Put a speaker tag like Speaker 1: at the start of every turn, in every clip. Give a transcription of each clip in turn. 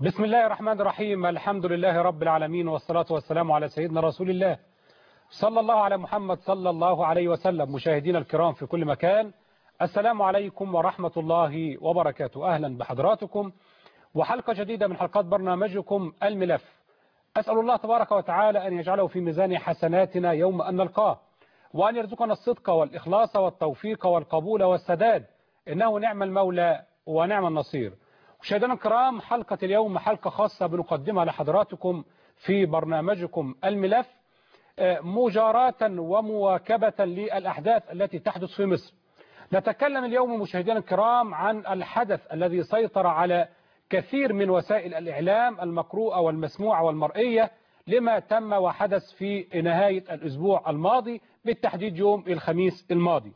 Speaker 1: بسم الله الرحمن الرحيم الحمد لله رب العالمين والصلاة والسلام على سيدنا رسول الله صلى الله على محمد صلى الله عليه وسلم مشاهدينا الكرام في كل مكان السلام عليكم ورحمة الله وبركاته أهلا بحضراتكم وحلقة جديدة من حلقات برنامجكم الملف أسأل الله تبارك وتعالى أن يجعله في ميزان حسناتنا يوم أن نلقاه وأن يرزقنا الصدق والإخلاص والتوفيق والقبول والسداد إنه نعم المولى ونعم النصير مشاهدينا الكرام حلقة اليوم حلقة خاصة بنقدمها لحضراتكم في برنامجكم الملف مجاراة ومواكبة للأحداث التي تحدث في مصر نتكلم اليوم مشاهدينا الكرام عن الحدث الذي سيطر على كثير من وسائل الإعلام المقروءة والمسموعة والمرئية لما تم وحدث في نهاية الأسبوع الماضي بالتحديد يوم الخميس الماضي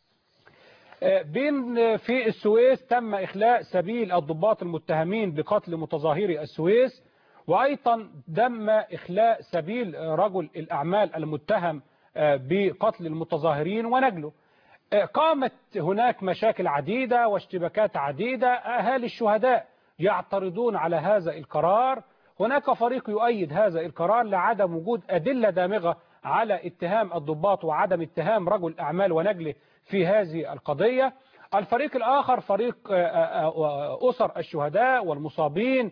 Speaker 1: بين في السويس تم إخلاء سبيل الضباط المتهمين بقتل متظاهري السويس وأيضا تم إخلاء سبيل رجل الأعمال المتهم بقتل المتظاهرين ونجله قامت هناك مشاكل عديدة واشتباكات عديدة أهالي الشهداء يعترضون على هذا القرار هناك فريق يؤيد هذا القرار لعدم وجود أدلة دامغة على اتهام الضباط وعدم اتهام رجل أعمال ونجله في هذه القضية الفريق الآخر فريق أسر الشهداء والمصابين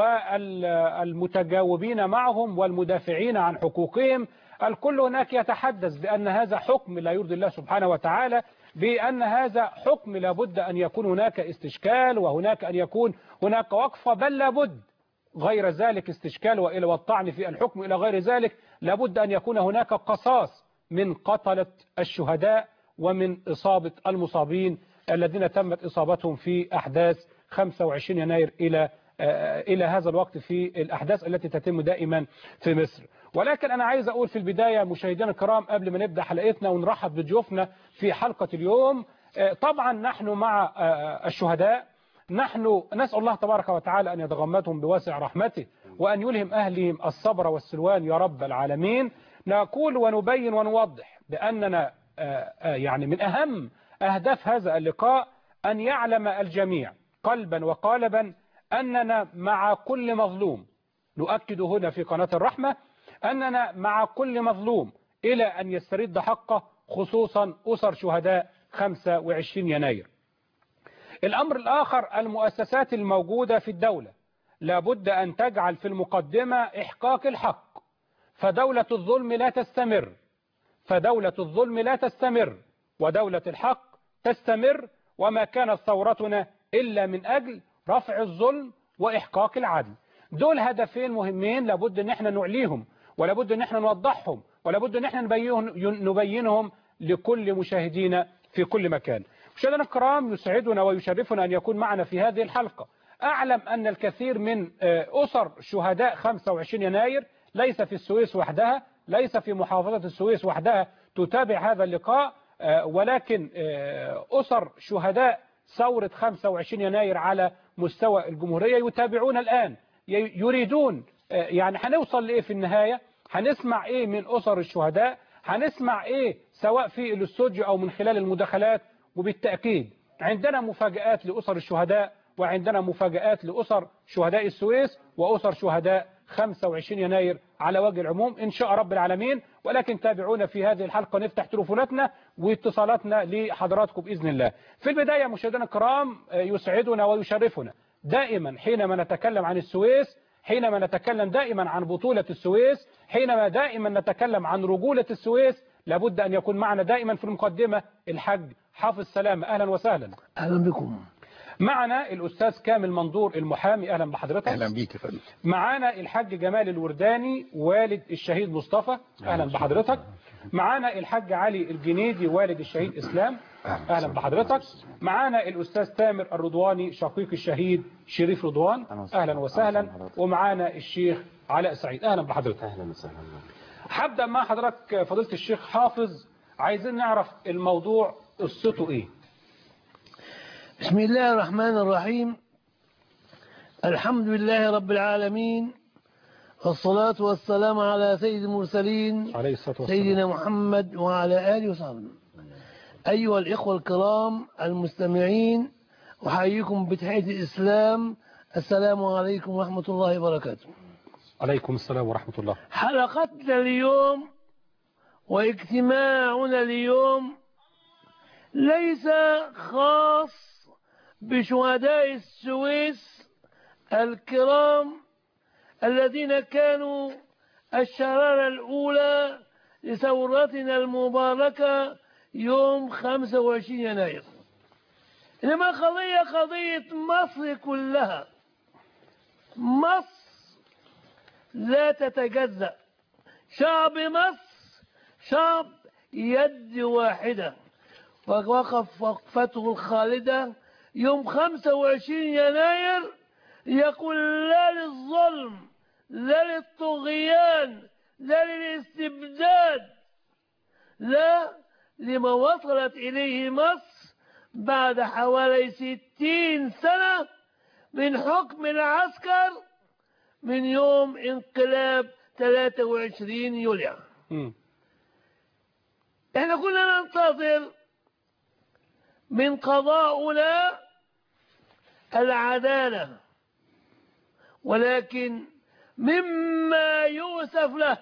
Speaker 1: والمتجاوبين معهم والمدافعين عن حقوقهم الكل هناك يتحدث بأن هذا حكم لا يرضي الله سبحانه وتعالى بأن هذا حكم لابد أن يكون هناك استشكال وهناك أن يكون هناك وقفة بل لابد غير ذلك استشكال وإلى والطعن في الحكم إلى غير ذلك لابد أن يكون هناك قصاص من قتلة الشهداء ومن إصابة المصابين الذين تمت إصابتهم في أحداث 25 يناير إلى إلى هذا الوقت في الأحداث التي تتم دائما في مصر ولكن أنا عايز أقول في البداية مشاهدينا الكرام قبل ما نبدأ حلقتنا ونرحب بضيوفنا في حلقة اليوم طبعا نحن مع الشهداء نحن نسأل الله تبارك وتعالى أن يتغمدهم بواسع رحمته وأن يلهم أهلهم الصبر والسلوان يا رب العالمين نقول ونبين ونوضح بأننا يعني من أهم أهداف هذا اللقاء أن يعلم الجميع قلبا وقالبا أننا مع كل مظلوم نؤكد هنا في قناة الرحمة أننا مع كل مظلوم إلى أن يسترد حقه خصوصا أسر شهداء 25 يناير الأمر الآخر المؤسسات الموجودة في الدولة لابد أن تجعل في المقدمة إحقاق الحق فدولة الظلم لا تستمر فدولة الظلم لا تستمر ودولة الحق تستمر وما كانت ثورتنا إلا من أجل رفع الظلم وإحقاق العدل دول هدفين مهمين لابد ان احنا نعليهم ولابد ان احنا نوضحهم ولابد ان احنا نبينهم لكل مشاهدينا في كل مكان مشاهدينا الكرام يسعدنا ويشرفنا أن يكون معنا في هذه الحلقة أعلم أن الكثير من أسر شهداء 25 يناير ليس في السويس وحدها ليس في محافظة السويس وحدها تتابع هذا اللقاء ولكن أسر شهداء ثورة 25 يناير على مستوى الجمهورية يتابعون الآن يريدون يعني هنوصل لإيه في النهاية هنسمع إيه من أسر الشهداء هنسمع إيه سواء في الاستوديو أو من خلال المداخلات وبالتأكيد عندنا مفاجآت لأسر الشهداء وعندنا مفاجآت لأسر شهداء السويس وأسر شهداء 25 يناير على وجه العموم إن شاء رب العالمين ولكن تابعونا في هذه الحلقة نفتح تليفوناتنا واتصالاتنا لحضراتكم بإذن الله في البداية مشاهدينا الكرام يسعدنا ويشرفنا دائما حينما نتكلم عن السويس حينما نتكلم دائما عن بطولة السويس حينما دائما نتكلم عن رجولة السويس لابد أن يكون معنا دائما في المقدمة الحج حافظ سلامة أهلا وسهلا
Speaker 2: أهلا بكم
Speaker 1: معنا الأستاذ كامل منظور المحامي أهلا بحضرتك
Speaker 2: أهلا بيك يا فندم
Speaker 1: معانا الحاج جمال الورداني والد الشهيد مصطفى أهلا بحضرتك معانا الحاج علي الجنيدي والد الشهيد إسلام أهلا بحضرتك معانا الأستاذ تامر الرضواني شقيق الشهيد شريف رضوان أهلا وسهلا ومعانا الشيخ علاء سعيد أهلا بحضرتك
Speaker 3: أهلا وسهلا
Speaker 1: هبدأ مع حضرتك فضيلة الشيخ حافظ عايزين نعرف الموضوع قصته إيه
Speaker 2: بسم الله الرحمن الرحيم الحمد لله رب العالمين والصلاة والسلام على سيد المرسلين
Speaker 1: عليه الصلاة والسلام
Speaker 2: سيدنا محمد وعلى آله وصحبه أيها الإخوة الكرام المستمعين أحييكم بتحية الإسلام السلام عليكم ورحمة الله وبركاته
Speaker 1: عليكم السلام ورحمة الله
Speaker 2: حلقتنا اليوم واجتماعنا اليوم ليس خاص بشهداء السويس الكرام الذين كانوا الشرارة الأولى لثورتنا المباركة يوم 25 يناير إنما قضية قضية مصر كلها مصر لا تتجزأ شعب مصر شعب يد واحدة ووقف وقفته الخالدة يوم 25 يناير يقول لا للظلم لا للطغيان لا للاستبداد لا لما وصلت إليه مصر بعد حوالي ستين سنة من حكم العسكر من يوم انقلاب 23 يوليو
Speaker 1: مم.
Speaker 2: احنا كنا ننتظر من قضاؤنا العدالة ولكن مما يؤسف له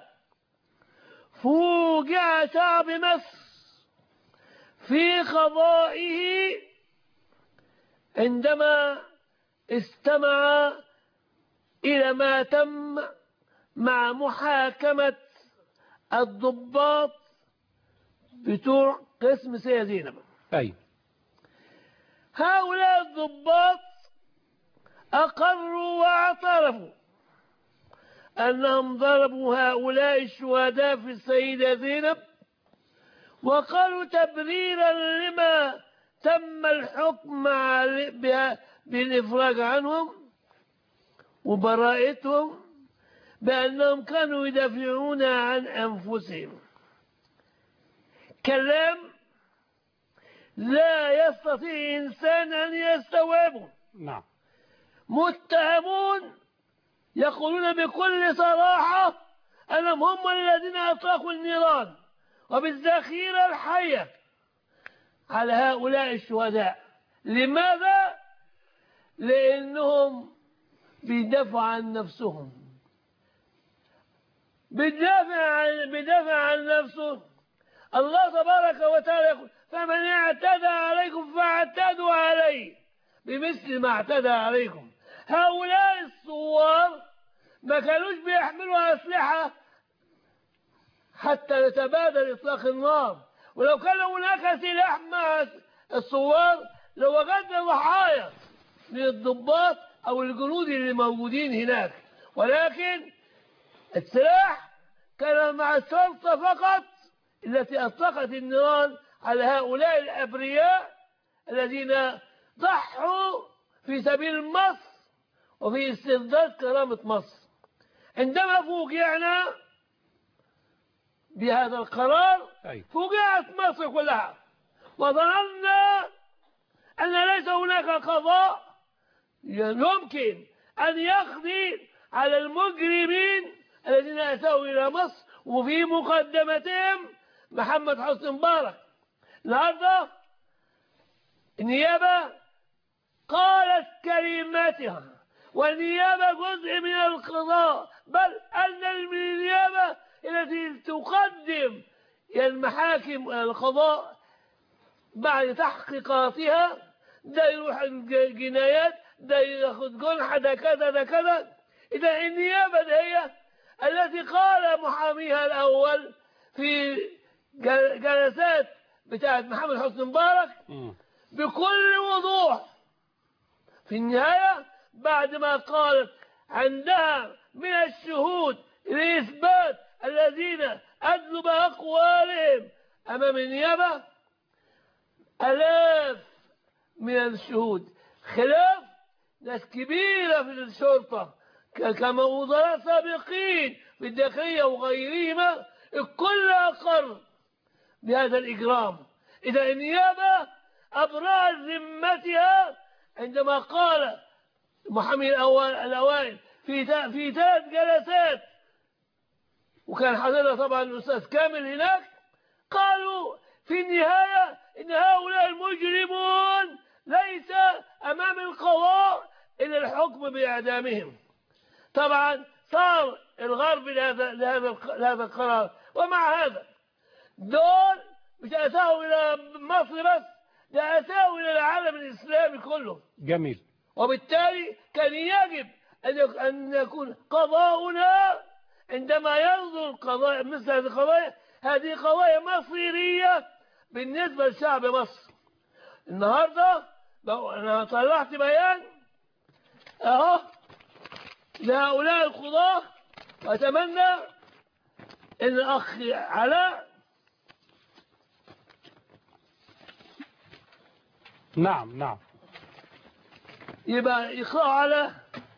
Speaker 2: فوجع شعب مصر في قضائه عندما استمع إلى ما تم مع محاكمة الضباط بتوع قسم سيدة زينب
Speaker 1: أي
Speaker 2: هؤلاء الضباط أقروا واعترفوا أنهم ضربوا هؤلاء الشهداء في السيدة زينب وقالوا تبريرا لما تم الحكم على- بها- بالإفراج عنهم وبراءتهم بأنهم كانوا يدافعون عن أنفسهم كلام لا يستطيع إنسان أن يستوعبه
Speaker 1: نعم
Speaker 2: متهمون يقولون بكل صراحة أنهم هم الذين أطلقوا النيران وبالذخيرة الحية على هؤلاء الشهداء لماذا؟ لأنهم بيدافعوا عن نفسهم بيدافع عن بيدافع عن نفسه الله تبارك وتعالى يقول فمن اعتدى عليكم فاعتدوا عليه بمثل ما اعتدى عليكم هؤلاء الثوار ما كانوش بيحملوا أسلحة حتى يتبادل إطلاق النار ولو كان هناك سلاح مع الثوار لوجدنا ضحايا من الضباط أو الجنود اللي موجودين هناك ولكن السلاح كان مع الشرطة فقط التي أطلقت النيران على هؤلاء الأبرياء الذين ضحوا في سبيل مصر وفي استرداد كرامة مصر عندما فوجئنا بهذا القرار
Speaker 1: أي
Speaker 2: فوجئت مصر كلها وظننا أن ليس هناك قضاء يمكن أن يقضي على المجرمين الذين أتوا إلى مصر وفي مقدمتهم محمد حسني مبارك النهارده النيابة قالت كلماتها والنيابة جزء من القضاء بل أن النيابة التي تقدم إلى المحاكم القضاء بعد تحقيقاتها ده يروح الجنايات ده ياخد جنحة ده كذا ده كذا إذا النيابة ده هي التي قال محاميها الأول في جل- جلسات بتاعت محمد حسني مبارك
Speaker 1: مم.
Speaker 2: بكل وضوح في النهاية بعد ما قالت عندها من الشهود لإثبات الذين أدلوا بأقوالهم أمام النيابة ألاف من الشهود خلاف ناس كبيرة في الشرطة ك- كما وزراء سابقين في الداخلية وغيرهما الكل أقر بهذا الإجرام إذا النيابة أبرأت ذمتها عندما قال المحامي الأول الأوائل في تا- في ثلاث جلسات وكان حاضرها طبعا الأستاذ كامل هناك قالوا في النهاية إن هؤلاء المجرمون ليس أمام القضاء إلى الحكم بإعدامهم طبعا صار الغرب لهذا لهذا لهذا القرار ومع هذا دول مش أتاهم إلى مصر بس ده أتاهم إلى العالم الإسلامي كله
Speaker 1: جميل
Speaker 2: وبالتالي كان يجب أن يك- أن يكون قضاؤنا عندما ينظر قضايا مثل هذه القضايا هذه قضايا مصيرية بالنسبة لشعب مصر النهاردة لو أنا طلعت بيان أهو لهؤلاء القضاة وأتمنى أن الأخ علاء
Speaker 1: نعم نعم
Speaker 2: يبقى يقرأ على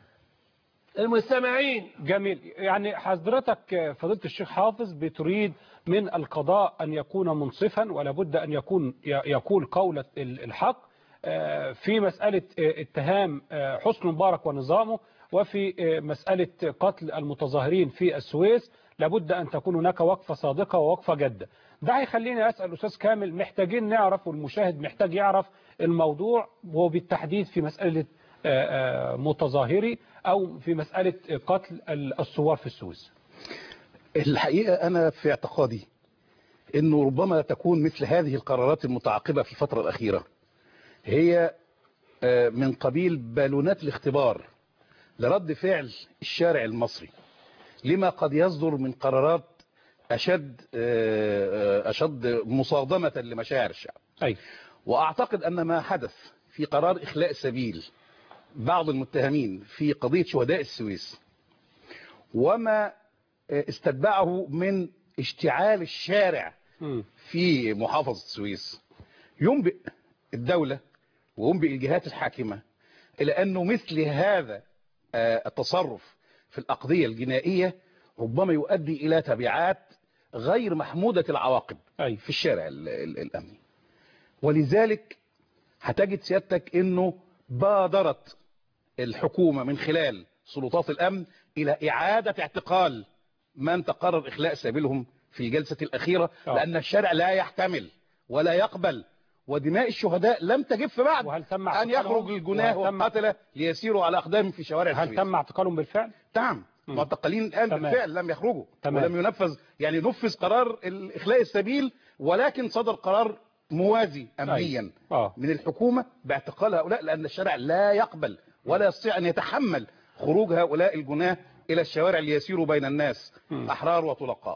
Speaker 2: المستمعين
Speaker 1: جميل يعني حضرتك فضيلة الشيخ حافظ بتريد من القضاء أن يكون منصفا ولا بد أن يكون يقول قولة الحق آه، في مسألة آه، اتهام آه، حسن مبارك ونظامه وفي آه، مسألة قتل المتظاهرين في السويس لابد أن تكون هناك وقفة صادقة ووقفة جادة ده هيخليني أسأل أستاذ كامل محتاجين نعرف والمشاهد محتاج يعرف الموضوع وبالتحديد في مسألة آه، آه، متظاهري أو في مسألة قتل الثوار في السويس
Speaker 3: الحقيقة أنا في اعتقادي أنه ربما تكون مثل هذه القرارات المتعاقبة في الفترة الأخيرة هي آه، من قبيل بالونات الاختبار لرد فعل الشارع المصري لما قد يصدر من قرارات أشد آه، آه، أشد مصادمة لمشاعر الشعب
Speaker 1: أي
Speaker 3: وأعتقد أن ما حدث في قرار إخلاء السبيل بعض المتهمين في قضية شهداء السويس وما استتبعه من اشتعال الشارع
Speaker 1: مم.
Speaker 3: في محافظة السويس ينبئ الدولة وينبئ الجهات الحاكمة إلى أنه مثل هذا آه، التصرف في الأقضية الجنائية ربما يؤدي إلى تبعات غير محمودة العواقب
Speaker 1: أي
Speaker 3: في الشارع ال- ال- الأمني ولذلك هتجد سيادتك أنه بادرت الحكومة من خلال سلطات الأمن إلى إعادة اعتقال من تقرر إخلاء سبيلهم في الجلسة الأخيرة
Speaker 1: آه.
Speaker 3: لأن الشارع لا يحتمل ولا يقبل ودماء الشهداء لم تجف بعد
Speaker 1: وهل تم
Speaker 3: أن
Speaker 1: اعتقالهم؟
Speaker 3: يخرج الجناه
Speaker 1: وهل تم-
Speaker 3: والقتلة ليسيروا على أقدامهم في شوارع
Speaker 1: هل
Speaker 3: السويس
Speaker 1: تم اعتقالهم بالفعل؟
Speaker 3: نعم
Speaker 1: مم.
Speaker 3: معتقلين الآن
Speaker 1: تمام.
Speaker 3: بالفعل لم يخرجوا
Speaker 1: تمام.
Speaker 3: ولم ينفذ يعني نفذ قرار إخلاء السبيل ولكن صدر قرار موازي أمنيا
Speaker 1: آه.
Speaker 3: من الحكومة باعتقال هؤلاء لأن الشارع لا يقبل ولا يستطيع أن يتحمل خروج هؤلاء الجناه إلى الشوارع ليسيروا بين الناس
Speaker 1: مم.
Speaker 3: أحرار وطلقاء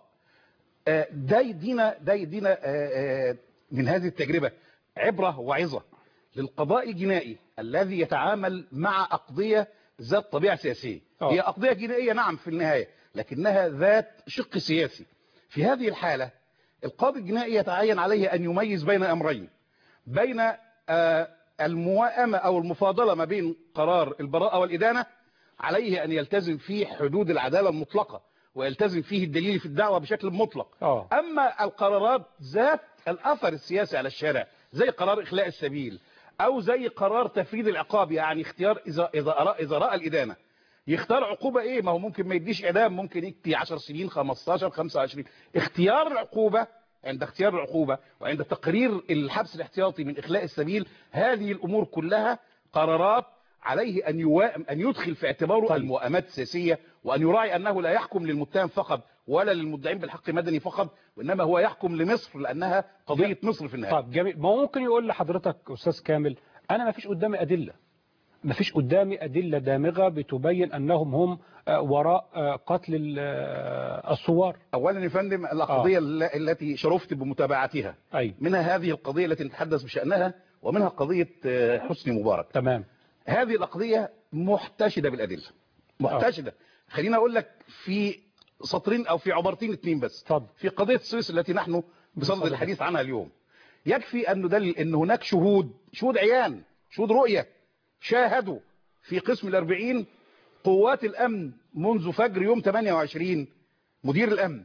Speaker 3: آه، ده يدينا ده يدينا آه، آه، من هذه التجربة عبرة وعظة للقضاء الجنائي الذي يتعامل مع أقضية ذات طبيعة سياسية
Speaker 1: آه.
Speaker 3: هي أقضية جنائية نعم في النهاية لكنها ذات شق سياسي في هذه الحالة القاضي الجنائي يتعين عليه أن يميز بين أمرين بين آه، الموائمة أو المفاضلة ما بين قرار البراءة والإدانة عليه أن يلتزم فيه حدود العدالة المطلقة ويلتزم فيه الدليل في الدعوة بشكل مطلق
Speaker 1: آه.
Speaker 3: أما القرارات ذات الأثر السياسي على الشارع زي قرار إخلاء السبيل أو زي قرار تفريد العقاب يعني اختيار إذا, إذا, أرى إذا رأى الإدانة يختار عقوبة إيه ما هو ممكن ما يديش إعدام ممكن يكتي 10 سنين 15 25 اختيار العقوبة عند اختيار العقوبة وعند تقرير الحبس الاحتياطي من إخلاء السبيل هذه الأمور كلها قرارات عليه أن يوائم أن يدخل في اعتباره
Speaker 1: طيب.
Speaker 3: طيب. الموائمات السياسية وأن يراعي أنه لا يحكم للمتهم فقط ولا للمدعين بالحق مدني فقط وإنما هو يحكم لمصر لأنها قضية مصر في النهاية
Speaker 1: طب جميل ما هو ممكن يقول لحضرتك أستاذ كامل أنا ما فيش قدامي أدلة ما فيش قدامي أدلة دامغة بتبين أنهم هم آه، وراء آه، قتل ال- آه، الثوار
Speaker 3: أولا يا فندم القضية الل- التي شرفت بمتابعتها
Speaker 1: أي
Speaker 3: منها هذه القضية التي نتحدث بشأنها ومنها قضية آه، حسني مبارك
Speaker 1: تمام
Speaker 3: هذه القضية محتشدة بالأدلة محتشدة خليني أقول لك في سطرين أو في عبارتين اتنين بس
Speaker 1: اتفضل
Speaker 3: في قضية السويس التي نحن بصدد الحديث عنها اليوم يكفي أن ندلل أن هناك شهود شهود عيان شهود رؤية شاهدوا في قسم الأربعين قوات الأمن منذ فجر يوم 28 مدير الأمن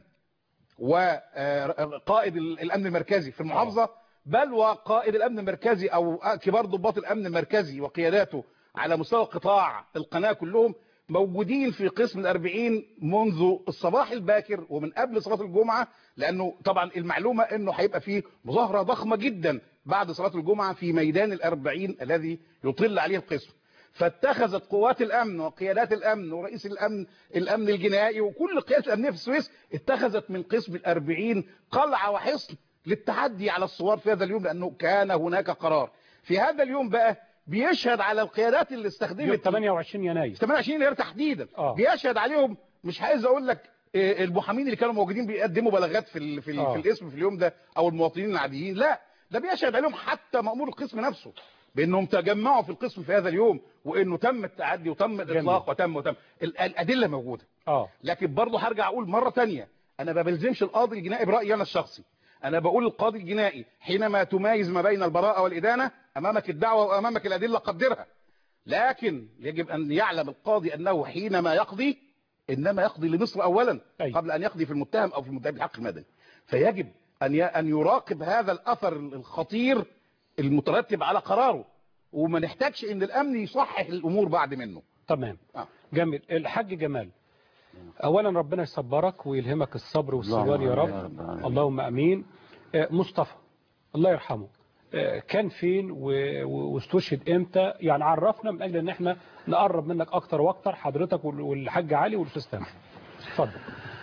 Speaker 3: وقائد الأمن المركزي في المحافظة بل وقائد الأمن المركزي أو كبار ضباط الأمن المركزي وقياداته على مستوى قطاع القناة كلهم موجودين في قسم الأربعين منذ الصباح الباكر ومن قبل صلاة الجمعة لأنه طبعا المعلومة أنه هيبقى فيه مظاهرة ضخمة جدا بعد صلاة الجمعة في ميدان الأربعين الذي يطل عليه القسم فاتخذت قوات الامن وقيادات الامن ورئيس الامن الامن الجنائي وكل القيادات الامنيه في السويس اتخذت من قسم الأربعين قلعه وحصن للتحدي على الثوار في هذا اليوم لانه كان هناك قرار في هذا اليوم بقى بيشهد على القيادات اللي
Speaker 1: يوم
Speaker 3: استخدمت
Speaker 1: 28 يناير
Speaker 3: 28 يناير تحديدا
Speaker 1: آه.
Speaker 3: بيشهد عليهم مش عايز اقول لك آه، المحامين اللي كانوا موجودين بيقدموا بلاغات في ال في, ال
Speaker 1: آه.
Speaker 3: في الاسم في اليوم ده او المواطنين العاديين لا ده بيشهد عليهم حتى مأمور القسم نفسه بانهم تجمعوا في القسم في هذا اليوم وانه تم التعدي وتم الاطلاق وتم وتم ال- الادله موجوده
Speaker 1: اه
Speaker 3: لكن برضه هرجع اقول مره تانية انا ما بلزمش القاضي الجنائي برايي انا الشخصي انا بقول القاضي الجنائي حينما تميز ما بين البراءه والادانه امامك الدعوه وامامك الادله قدرها لكن يجب ان يعلم القاضي انه حينما يقضي انما يقضي لمصر اولا
Speaker 1: أي.
Speaker 3: قبل ان يقضي في المتهم او في المدعي بالحق المدني فيجب ان ي- ان يراقب هذا الاثر الخطير المترتب على قراره وما نحتاجش ان الامن يصحح الامور بعد منه
Speaker 1: تمام
Speaker 3: آه.
Speaker 1: جميل الحاج جمال اولا ربنا يصبرك ويلهمك الصبر والصبر يا رب اللهم امين آه، مصطفى الله يرحمه آه، كان فين و- و- واستشهد امتى يعني عرفنا من اجل ان احنا نقرب منك اكتر واكتر حضرتك وال- والحاج علي والاستاذ تامر اتفضل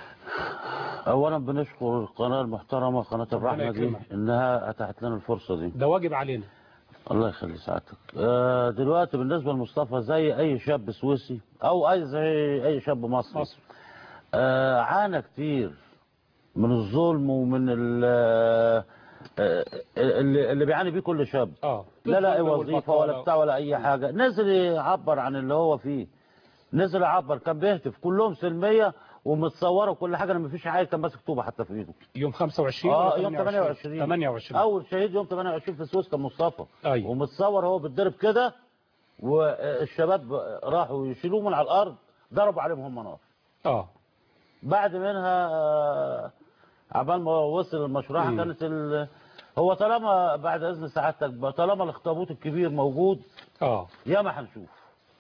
Speaker 4: اولا بنشكر القناه المحترمه قناه الرحمه دي
Speaker 1: يكرمك.
Speaker 4: انها اتاحت لنا الفرصه دي
Speaker 1: ده واجب علينا
Speaker 4: الله يخلي سعادتك آه، دلوقتي بالنسبه لمصطفى زي اي شاب سويسي او اي زي اي شاب مصري
Speaker 1: مصر
Speaker 4: آه، عانى كتير من الظلم ومن ال- آه، آه، اللي اللي بيعاني بيه كل شاب
Speaker 1: اه
Speaker 4: لا لا اي
Speaker 1: الظلم
Speaker 4: وظيفه ولا
Speaker 1: والبطالة.
Speaker 4: بتاع ولا اي حاجه نزل يعبر عن اللي هو فيه نزل يعبر كان بيهتف كلهم سلميه ومتصوره وكل حاجه انا مفيش عيل كان ماسك طوبه حتى في ايده
Speaker 1: يوم 25
Speaker 4: اه
Speaker 1: ولا
Speaker 4: يوم 28
Speaker 1: 28
Speaker 4: اول شهيد يوم 28 في السويس كان مصطفى
Speaker 1: أيوة.
Speaker 4: ومتصور هو بيتضرب كده والشباب راحوا يشيلوه من على الارض ضربوا عليهم هم نار
Speaker 1: اه
Speaker 4: بعد منها آه، عبال ما وصل المشروع
Speaker 1: مم.
Speaker 4: كانت ال... هو طالما بعد اذن سعادتك بقى، طالما الاخطبوط الكبير موجود
Speaker 1: اه
Speaker 4: ياما هنشوف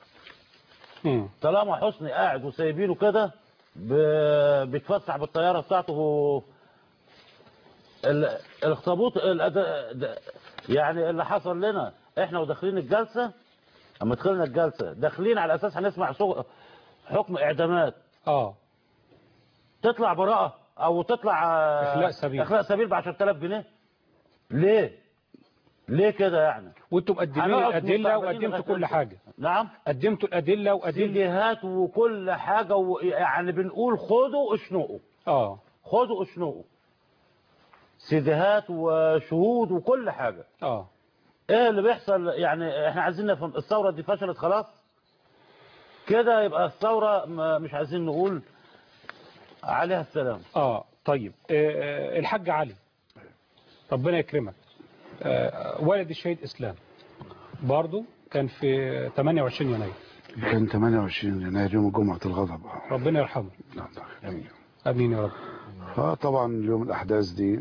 Speaker 1: مم.
Speaker 4: طالما حسني قاعد وسايبينه كده ب... بيتفسح بالطياره بتاعته ال... الاخطبوط ال... ده- ده- يعني اللي حصل لنا احنا وداخلين الجلسه اما دخلنا الجلسه داخلين على اساس هنسمع سوق حكم اعدامات
Speaker 1: اه
Speaker 4: تطلع براءه او تطلع آه،
Speaker 1: إخلاء سبيل.
Speaker 4: اخلاء سبيل ب 10000 جنيه ليه ليه كده يعني
Speaker 1: وانتم مقدمين
Speaker 4: هنقعد
Speaker 1: الادله
Speaker 4: مستعبدين
Speaker 1: وقدمتوا
Speaker 4: لغاية
Speaker 1: كل
Speaker 4: امتى؟
Speaker 1: حاجه
Speaker 4: نعم
Speaker 1: قدمتوا الادله وقدمتوا
Speaker 4: فيديوهات وكل حاجه و... يعني بنقول خدوا اشنقوا
Speaker 1: اه
Speaker 4: خدوا اشنقوا سيديهات وشهود وكل حاجه
Speaker 1: اه
Speaker 4: ايه اللي بيحصل يعني احنا عايزين نفهم الثوره دي فشلت خلاص كده يبقى الثوره ما- مش عايزين نقول عليها السلام
Speaker 1: اه طيب آه، آه، الحاج علي ربنا يكرمك آه، والد الشهيد اسلام برضو كان في 28 يناير
Speaker 5: كان 28 يناير يوم جمعة الغضب
Speaker 1: ربنا يرحمه
Speaker 5: نعم آمين.
Speaker 1: امين يا رب
Speaker 5: فطبعا اليوم الأحداث دي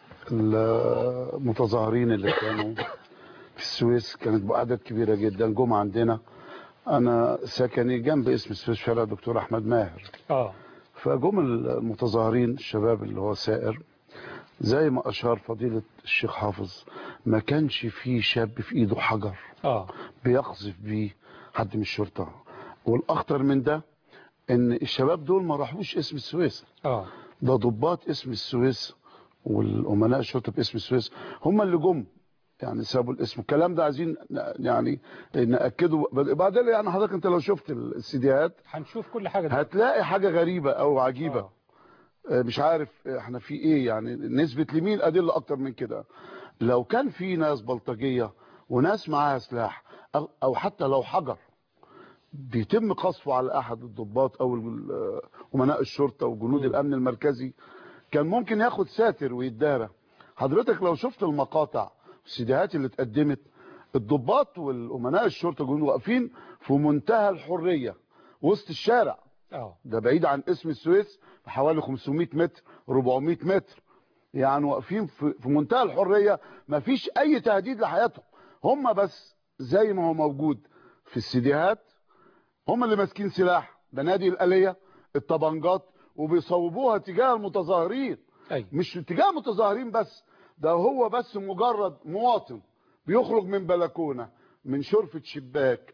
Speaker 5: المتظاهرين اللي كانوا في السويس كانت بأعداد كبيرة جدا جم عندنا أنا سكني جنب اسم السويس شارع دكتور أحمد ماهر
Speaker 1: اه
Speaker 5: فجم المتظاهرين الشباب اللي هو سائر زي ما أشار فضيلة الشيخ حافظ ما كانش فيه شاب في إيده حجر
Speaker 1: اه
Speaker 5: بيقذف بيه حد من الشرطة والأخطر من ده إن الشباب دول ما راحوش اسم السويس
Speaker 1: اه
Speaker 5: ده ضباط اسم السويس والأمناء الشرطة باسم السويس هم اللي جم يعني سابوا الاسم الكلام ده عايزين ن- يعني نأكده بعدين يعني حضرتك انت لو شفت السيديات
Speaker 1: هنشوف كل حاجه دي.
Speaker 5: هتلاقي حاجة غريبة او عجيبة
Speaker 1: آه.
Speaker 5: آه، مش عارف احنا في ايه يعني نسبة لمين ادلة اكتر من كده لو كان في ناس بلطجية وناس معاها سلاح او, أو حتى لو حجر بيتم قصفه على احد الضباط او ال- امناء الشرطة وجنود الامن المركزي كان ممكن ياخد ساتر ويتدارى حضرتك لو شفت المقاطع والسيديهات اللي اتقدمت الضباط والامناء الشرطة جنود واقفين في منتهى الحرية وسط الشارع
Speaker 1: اه
Speaker 5: ده بعيد عن اسم السويس بحوالي 500 متر 400 متر يعني واقفين في في منتهى الحرية ما فيش اي تهديد لحياتهم هم بس زي ما هو موجود في السيديهات هم اللي ماسكين سلاح بنادي الآلية الطبنجات وبيصوبوها تجاه المتظاهرين
Speaker 1: اي
Speaker 5: مش تجاه المتظاهرين بس ده هو بس مجرد مواطن بيخرج من بلكونة من شرفة شباك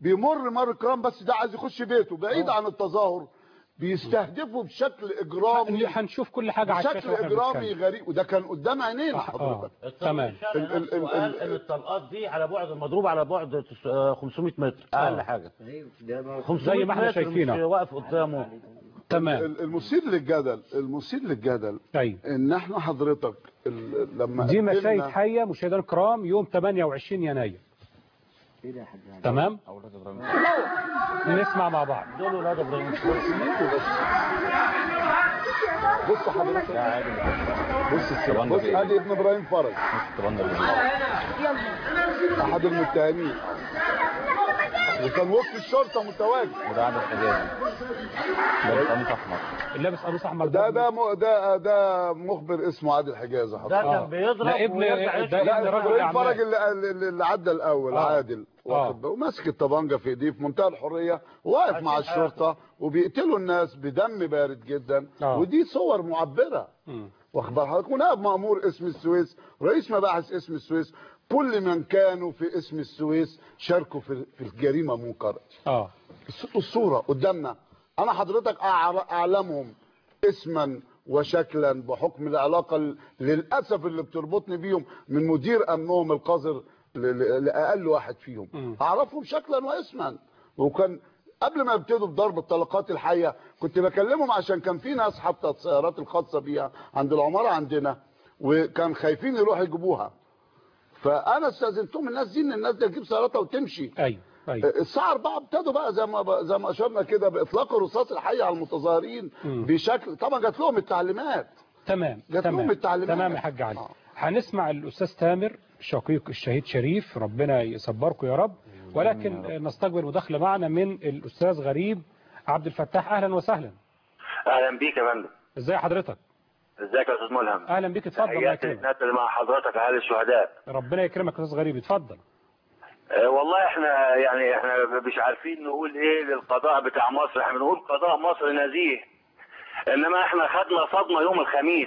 Speaker 5: بيمر مر كرام بس ده عايز يخش بيته بعيد عن التظاهر بيستهدفه بشكل اجرامي
Speaker 1: هنشوف كل حاجه على
Speaker 5: بشكل
Speaker 1: الشاشه واحنا
Speaker 5: اجرامي
Speaker 1: بنتكلم.
Speaker 5: غريب وده كان قدام عينينا
Speaker 1: آه،
Speaker 5: حضرتك
Speaker 1: آه.
Speaker 4: الطبيب
Speaker 1: تمام.
Speaker 4: الشرعي
Speaker 5: ال- ال-
Speaker 4: نفسه
Speaker 5: ال-
Speaker 4: قال
Speaker 5: ال-
Speaker 4: ان الطلقات دي على بعد المضروب على بعد تس- آه، 500 متر اقل حاجه 500
Speaker 1: زي ما احنا
Speaker 4: متر
Speaker 1: شايفين
Speaker 4: مش
Speaker 1: أهو.
Speaker 4: واقف قدامه
Speaker 1: تمام
Speaker 5: ال- المثير للجدل المثير للجدل
Speaker 1: ايوه
Speaker 5: ان احنا حضرتك ال- لما
Speaker 1: دي
Speaker 5: قدمنا-
Speaker 1: مشاهد حيه مشاهدينا الكرام يوم 28 يناير تمام نسمع مع بعض
Speaker 4: دول ولاد ابراهيم
Speaker 5: بص حضرتك بص السلام بص ادي ابن ابراهيم فرج احد المتهمين وكان وسط الشرطه متواجد
Speaker 6: وده عدد حجازي ده قميص احمر
Speaker 1: اللي لابس قميص احمر
Speaker 5: ده ده م- ده ده مخبر اسمه عادل حجازي
Speaker 4: ده
Speaker 5: حضرتك
Speaker 1: آه.
Speaker 4: كان بيضرب
Speaker 1: لا، ابن-
Speaker 4: ويرجع
Speaker 1: ده
Speaker 4: يشرب.
Speaker 5: لا
Speaker 1: ابن
Speaker 5: ابن
Speaker 1: رجل
Speaker 5: ابراهيم فرج
Speaker 1: الأعمال.
Speaker 5: اللي, اللي عدى الاول
Speaker 1: آه.
Speaker 5: عادل واخد بالك وماسك الطبانجه في ايديه في منتهى الحريه واقف مع
Speaker 4: عشان
Speaker 5: الشرطه وبيقتلوا الناس بدم بارد جدا
Speaker 1: آه.
Speaker 5: ودي صور معبره
Speaker 1: مم.
Speaker 5: واخد بال حضرتك ونائب مامور اسم السويس رئيس مباحث اسم السويس كل من كانوا في اسم السويس شاركوا في في الجريمه منكره
Speaker 1: اه
Speaker 5: الص- الصوره قدامنا انا حضرتك أعر- اعلمهم اسما وشكلا بحكم العلاقه ال- للاسف اللي بتربطني بيهم من مدير امنهم القذر ل- ل- لاقل واحد فيهم
Speaker 1: مم.
Speaker 5: اعرفهم شكلا واسما وكان قبل ما يبتدوا بضرب الطلقات الحيه كنت بكلمهم عشان كان في ناس حتى السيارات الخاصه بيها عند العماره عندنا وكان خايفين يروحوا يجيبوها فانا استاذنتهم الناس دي ان الناس دي تجيب سياراتها وتمشي
Speaker 1: ايوه ايوه
Speaker 5: الساعة 4 ابتدوا بقى زي ما زي ما اشرنا كده باطلاق الرصاص الحي على المتظاهرين
Speaker 1: مم.
Speaker 5: بشكل طبعا جات لهم التعليمات
Speaker 1: تمام
Speaker 5: جات لهم
Speaker 1: تمام
Speaker 5: التعليمات.
Speaker 1: تمام يا حاج علي
Speaker 5: آه.
Speaker 1: هنسمع الاستاذ تامر شقيق الشهيد شريف ربنا يصبركم يا رب ولكن نستقبل مداخله معنا من الاستاذ غريب عبد الفتاح اهلا وسهلا
Speaker 7: اهلا بيك يا فندم
Speaker 1: ازي حضرتك
Speaker 7: ازيك يا استاذ ملهم
Speaker 1: اهلا بيك اتفضل الله
Speaker 7: تحياتي
Speaker 1: يكرمك
Speaker 7: للناس اللي مع حضرتك اهل الشهداء
Speaker 1: ربنا يكرمك يا استاذ غريب اتفضل
Speaker 7: أه والله احنا يعني احنا مش عارفين نقول ايه للقضاء بتاع مصر احنا بنقول قضاء مصر نزيه انما احنا خدنا صدمه يوم الخميس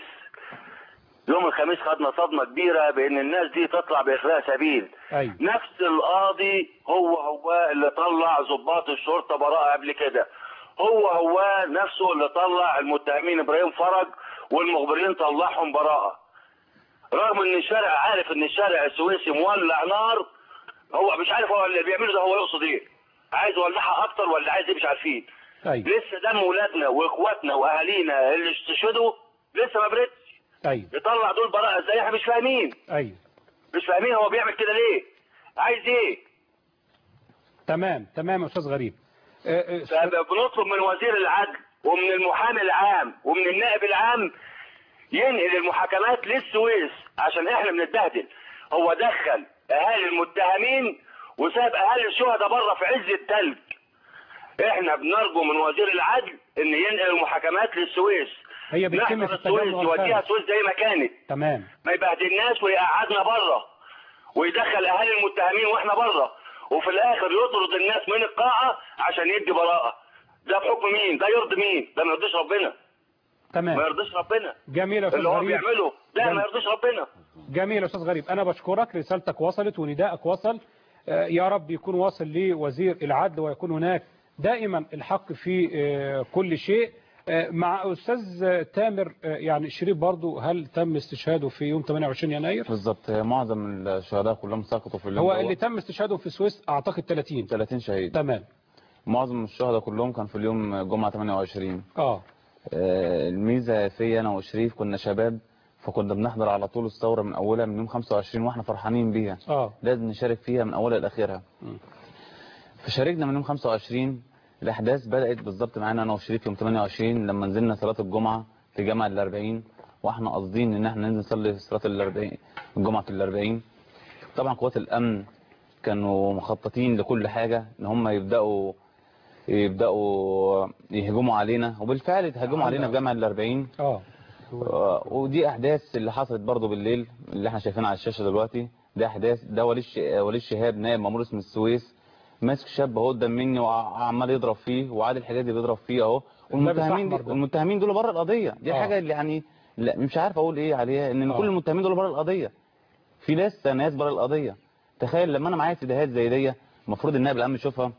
Speaker 7: يوم الخميس خدنا صدمه كبيره بان الناس دي تطلع باخلاء سبيل
Speaker 1: ايوه
Speaker 7: نفس القاضي هو هو اللي طلع ضباط الشرطه براءه قبل كده هو هو نفسه اللي طلع المتهمين ابراهيم فرج والمخبرين طلعهم براءه رغم ان الشارع عارف ان الشارع السويسي مولع نار هو مش عارف هو اللي بيعمله ده هو يقصد ايه عايز يولعها اكتر ولا عايز ايه مش عارفين
Speaker 1: ايوه
Speaker 7: لسه دم ولادنا واخواتنا واهالينا اللي استشهدوا لسه ما بردش
Speaker 1: ايوه
Speaker 7: يطلع دول براءه ازاي احنا مش فاهمين
Speaker 1: ايوه
Speaker 7: مش فاهمين هو بيعمل كده ليه عايز ايه
Speaker 1: تمام تمام يا استاذ غريب آه، آه،
Speaker 7: فبنطلب من وزير العدل ومن المحامي العام ومن النائب العام ينقل المحاكمات للسويس عشان احنا بنتبهدل هو دخل اهالي المتهمين وساب اهالي الشهداء بره في عز التلج احنا بنرجو من وزير العدل ان ينقل المحاكمات للسويس
Speaker 1: هي بتتم
Speaker 7: نحضر
Speaker 1: في
Speaker 7: السويس
Speaker 1: التجمع
Speaker 7: يوديها
Speaker 1: الخامس
Speaker 7: السويس زي ما كانت
Speaker 1: تمام
Speaker 7: ما يبهدلناش ويقعدنا بره ويدخل اهالي المتهمين واحنا بره وفي الاخر يطرد الناس من القاعه عشان يدي براءه ده بحكم مين ده يرضي مين ده ما يرضيش ربنا ما
Speaker 1: تمام
Speaker 7: يرضيش ربنا
Speaker 1: جميل يا استاذ
Speaker 7: اللي هو
Speaker 1: غريب
Speaker 7: بيعمله ده
Speaker 1: جميل.
Speaker 7: ما يرضيش ربنا
Speaker 1: جميل يا استاذ غريب انا بشكرك رسالتك وصلت وندائك وصل آه، يا رب يكون واصل لوزير العدل ويكون هناك دائما الحق في آه، كل شيء آه، مع استاذ آه، تامر آه، يعني شريف برضو هل تم استشهاده في يوم 28 يناير
Speaker 6: بالظبط معظم الشهداء كلهم سقطوا في اليوم
Speaker 1: هو
Speaker 6: دوت.
Speaker 1: اللي تم استشهاده في السويس اعتقد 30
Speaker 6: 30 شهيد
Speaker 1: تمام
Speaker 6: معظم الشهداء كلهم كان في اليوم جمعة 28
Speaker 1: اه
Speaker 6: آه، الميزة في أنا وشريف كنا شباب فكنا بنحضر على طول الثورة من أولها من يوم 25 وإحنا فرحانين بيها
Speaker 1: اه
Speaker 6: لازم نشارك فيها من أولها لآخرها
Speaker 1: مم.
Speaker 6: فشاركنا من يوم 25 الأحداث بدأت بالظبط معانا أنا وشريف يوم 28 لما نزلنا صلاة الجمعة في جامع الأربعين وإحنا قاصدين إن إحنا ننزل نصلي صلاة الأربعين الجمعة في الأربعين طبعا قوات الأمن كانوا مخططين لكل حاجة إن هم يبدأوا يبدأوا يهجموا علينا وبالفعل اتهجموا علينا في جامع الأربعين
Speaker 1: اه
Speaker 6: آه، ودي احداث اللي حصلت برضو بالليل اللي احنا شايفينها على الشاشه دلوقتي ده احداث ده ولي الش- ولي الشهاب نائب مامور اسم السويس ماسك شاب اهو قدام مني وعمال يضرب فيه وعادل حجازي بيضرب فيه اهو والمتهمين
Speaker 1: أحمر ده.
Speaker 6: المتهمين دول بره القضيه دي
Speaker 1: آه.
Speaker 6: الحاجه اللي يعني لا مش عارف اقول ايه عليها ان
Speaker 1: آه.
Speaker 6: كل المتهمين دول بره القضيه في لسه ناس بره القضيه تخيل لما انا معايا سيديهات زي دي المفروض النائب العام يشوفها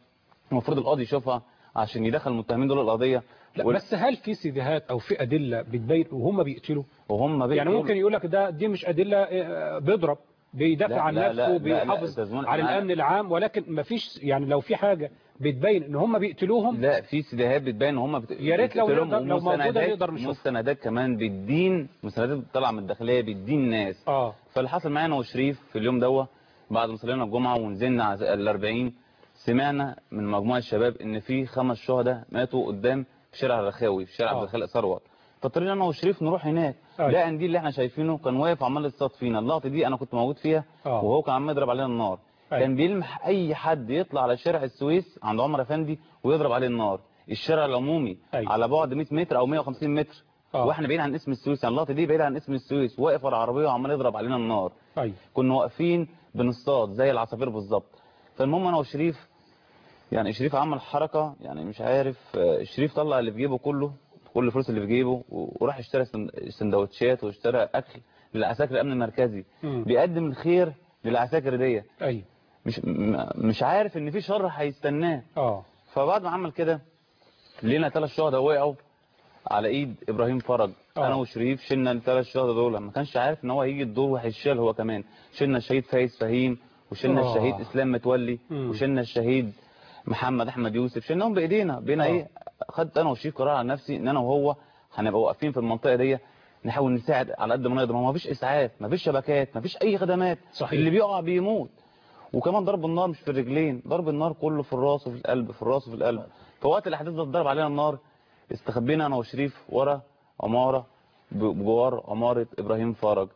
Speaker 6: المفروض القاضي يشوفها عشان يدخل المتهمين دول القضيه
Speaker 1: لا
Speaker 6: وال-
Speaker 1: بس هل في سيديهات او في ادله بتبين وهم بيقتلوا
Speaker 6: وهم
Speaker 1: يعني
Speaker 6: بيقولوا-
Speaker 1: ممكن يقول لك ده دي مش ادله آه، بيضرب بيدافع
Speaker 6: لا،
Speaker 1: عن
Speaker 6: لا، لا،
Speaker 1: نفسه
Speaker 6: لا، لا،
Speaker 1: بيحافظ
Speaker 6: أستاذ منى،
Speaker 1: على
Speaker 6: أنا-
Speaker 1: الامن العام ولكن ما فيش يعني لو في حاجه بتبين ان هم بيقتلوهم
Speaker 6: لا في سيديهات بتبين ان هم بت...
Speaker 1: يا ريت لو
Speaker 6: بتقتلهم
Speaker 1: نقدر- لو موجودة
Speaker 6: ومستندات-
Speaker 1: نقدر نشوفها.
Speaker 6: مستندات كمان بالدين مستندات طالعه من الداخليه بالدين ناس
Speaker 1: اه
Speaker 6: فاللي حصل معانا وشريف في اليوم دوت بعد ما صلينا الجمعه ونزلنا على ال 40 سمعنا من مجموعه الشباب ان في خمس شهداء ماتوا قدام في شارع الرخاوي في شارع
Speaker 1: آه.
Speaker 6: عبد الخالق ثروت فاضطرينا انا وشريف نروح هناك
Speaker 1: أيوة.
Speaker 6: لا دي اللي احنا شايفينه كان واقف عمال يصطاد فينا اللقطه دي انا كنت موجود فيها
Speaker 1: آه.
Speaker 6: وهو كان عمال يضرب علينا النار
Speaker 1: أيوة.
Speaker 6: كان بيلمح اي حد يطلع على شارع السويس عند عمر افندي ويضرب عليه النار الشارع العمومي
Speaker 1: أيوة.
Speaker 6: على بعد 100 متر او 150 متر
Speaker 1: آه.
Speaker 6: واحنا بعيد عن اسم السويس يعني اللقطه دي بعيد عن اسم السويس واقف على العربيه وعمال يضرب علينا النار
Speaker 1: ايوه
Speaker 6: كنا واقفين بنصطاد زي العصافير بالظبط فالمهم انا وشريف يعني شريف عمل حركه يعني مش عارف آه، شريف طلع اللي في جيبه كله كل الفلوس اللي في جيبه وراح اشترى سن- سندوتشات واشترى اكل للعساكر الامن المركزي
Speaker 1: مم.
Speaker 6: بيقدم الخير للعساكر دي
Speaker 1: ايوه
Speaker 6: مش م- مش عارف ان في شر هيستناه
Speaker 1: اه
Speaker 6: فبعد ما عمل كده لينا ثلاث شهداء وقعوا على ايد ابراهيم فرج
Speaker 1: آه.
Speaker 6: انا وشريف شلنا الثلاث شهداء دول ما كانش عارف ان هو هيجي الدور وهيشال هو كمان شلنا الشهيد فايز فهيم وشلنا
Speaker 1: آه.
Speaker 6: الشهيد اسلام متولي
Speaker 1: مم.
Speaker 6: وشلنا الشهيد محمد احمد يوسف شلناهم بايدينا بينا
Speaker 1: آه.
Speaker 6: ايه خدت انا وشريف قرار على نفسي ان انا وهو هنبقى واقفين في المنطقه دي نحاول نساعد على قد ما نقدر ما فيش اسعاف ما فيش شبكات ما فيش اي خدمات
Speaker 1: صحيح.
Speaker 6: اللي بيقع بيموت وكمان ضرب النار مش في الرجلين ضرب النار كله في الراس وفي القلب في الراس وفي القلب فوقت الاحداث ده اتضرب علينا النار استخبينا انا وشريف ورا عماره ب- بجوار عماره ابراهيم فرج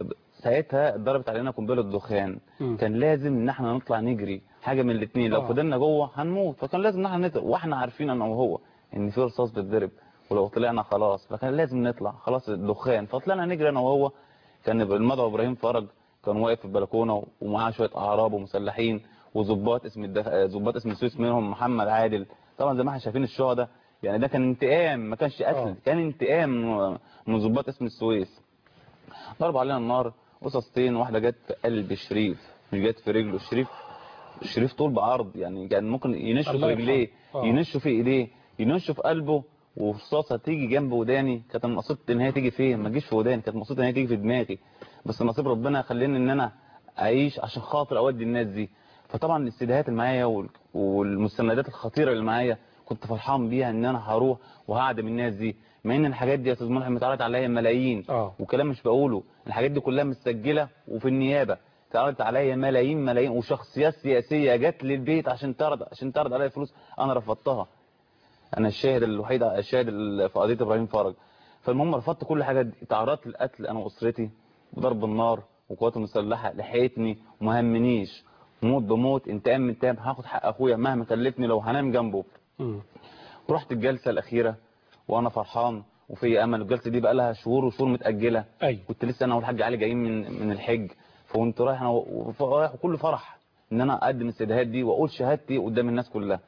Speaker 6: ساعتها اتضربت علينا قنبله دخان
Speaker 1: مم.
Speaker 6: كان لازم ان احنا نطلع نجري حاجه من الاثنين لو
Speaker 1: آه.
Speaker 6: فضلنا جوه هنموت فكان لازم ان احنا نطلع واحنا عارفين انا وهو ان في رصاص بيتضرب ولو طلعنا خلاص فكان لازم نطلع خلاص الدخان فطلعنا نجري انا وهو كان المدعو ابراهيم فرج كان واقف في البلكونه ومعاه شويه اعراب ومسلحين وظباط اسم الدف... ظباط اسم السويس منهم محمد عادل طبعا زي ما احنا شايفين الشهداء يعني ده كان انتقام ما كانش
Speaker 1: آه.
Speaker 6: قتل كان انتقام من ظباط اسم السويس ضرب علينا النار قصصتين واحده جت في قلب شريف مش جت في رجله شريف شريف طول بعرض يعني كان ممكن ينشه في
Speaker 1: الله
Speaker 6: رجليه
Speaker 1: يرحمه. آه.
Speaker 6: ينشه في ايديه ينشه في قلبه والرصاصه تيجي جنب وداني كانت المقصود ان هي تيجي فين ما تجيش في وداني كانت المقصود ان هي تيجي في دماغي بس نصيب ربنا خلاني ان انا اعيش عشان خاطر اودي الناس دي فطبعا الاستدهات اللي معايا وال- والمستندات الخطيره اللي معايا كنت فرحان بيها ان انا هروح وهعدم الناس دي مع ان الحاجات دي يا استاذ ملحم اتعرض عليا ملايين
Speaker 1: آه.
Speaker 6: وكلام مش بقوله الحاجات دي كلها متسجله وفي النيابه اتعرضت عليا ملايين ملايين وشخصيات سياسيه جت للبيت عشان تعرض عشان تعرض عليا فلوس انا رفضتها انا الشاهد الوحيد الشاهد ال- في قضيه ابراهيم فرج فالمهم رفضت كل حاجه دي. تعرضت للقتل انا واسرتي وضرب النار وقوات المسلحه لحقتني وما همنيش موت بموت انتقام من انتقام هاخد حق اخويا مهما كلفني لو هنام جنبه
Speaker 1: مم.
Speaker 6: رحت الجلسه الاخيره وانا فرحان وفي امل الجلسه دي بقى لها شهور وشهور متاجله
Speaker 1: ايوه
Speaker 6: كنت لسه انا والحاج علي جايين من من الحج فكنت رايح انا ورايح وكل فرح ان انا اقدم الاستدهاد دي واقول شهادتي قدام الناس كلها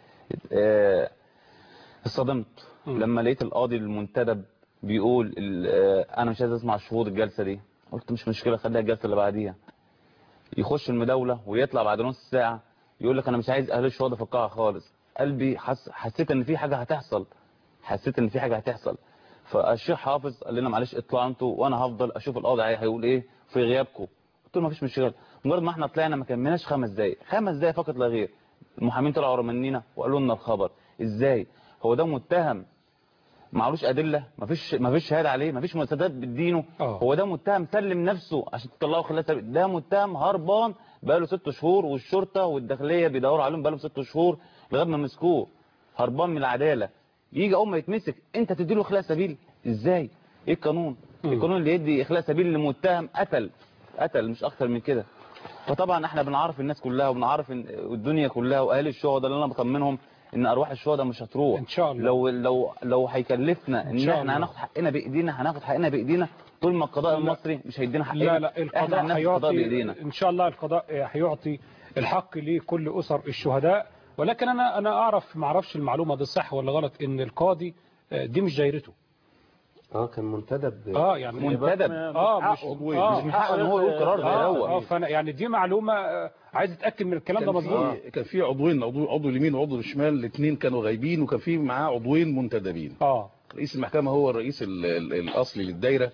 Speaker 6: آه، اتصدمت
Speaker 1: مم.
Speaker 6: لما لقيت القاضي المنتدب بيقول ال- آه، انا مش عايز اسمع شهود الجلسه دي قلت مش مشكله خليها الجلسه اللي بعديها يخش المداوله ويطلع بعد نص ساعه يقول لك انا مش عايز اهل الشهداء في القاعه خالص قلبي حس... حسيت ان في حاجه هتحصل حسيت ان في حاجه هتحصل فالشيخ حافظ قال لنا معلش اطلعوا انتوا وانا هفضل اشوف القاضي هي- هيقول ايه في غيابكم قلت له مفيش مشكله مجرد ما احنا طلعنا ما كملناش خمس دقايق خمس دقايق فقط لا غير المحامين طلعوا ورا مننا وقالوا لنا الخبر ازاي هو ده متهم معلوش ادله مفيش مفيش شهاده عليه مفيش مستندات بتدينه
Speaker 1: آه.
Speaker 6: هو ده متهم سلم نفسه عشان تطلعه خلال سبيل ده متهم هربان بقاله ست شهور والشرطه والداخليه بيدوروا عليهم بقالهم ست شهور لغايه ما مسكوه هربان من العداله يجي اول ما يتمسك انت تديله اخلاء سبيل ازاي ايه القانون
Speaker 1: مم.
Speaker 6: القانون اللي يدي اخلاء سبيل لمتهم قتل قتل مش اكتر من كده فطبعا احنا بنعرف الناس كلها وبنعرف إن الدنيا كلها واهل الشهداء اللي انا بطمنهم ان ارواح الشهداء مش هتروح
Speaker 1: ان شاء الله
Speaker 6: لو لو لو هيكلفنا ان
Speaker 1: شاء
Speaker 6: احنا
Speaker 1: الله.
Speaker 6: هناخد حقنا بايدينا هناخد حقنا بايدينا طول ما القضاء
Speaker 1: لا.
Speaker 6: المصري مش هيدينا حقنا
Speaker 1: لا لا
Speaker 6: احنا
Speaker 1: القضاء
Speaker 6: هناخد القضاء
Speaker 1: هيعطي
Speaker 6: بايدينا
Speaker 1: ان شاء الله القضاء هيعطي الحق لكل اسر الشهداء ولكن انا انا اعرف ما اعرفش المعلومه دي صح ولا غلط ان القاضي آه، دي مش دايرته
Speaker 8: اه كان منتدب
Speaker 1: اه يعني
Speaker 3: منتدب
Speaker 1: اه مش
Speaker 3: عضوين.
Speaker 1: آه
Speaker 3: مش من حقه ان هو يقول قرار زي
Speaker 1: اه
Speaker 3: دوت.
Speaker 1: اه فانا يعني دي معلومه آه، عايز اتاكد من الكلام ده
Speaker 3: كان
Speaker 1: مظبوط
Speaker 3: في كان في عضوين عضو عضو اليمين وعضو الشمال الاثنين كانوا غايبين وكان في معاه عضوين منتدبين
Speaker 1: اه
Speaker 3: رئيس المحكمة هو الرئيس ال- ال- الأصلي للدايرة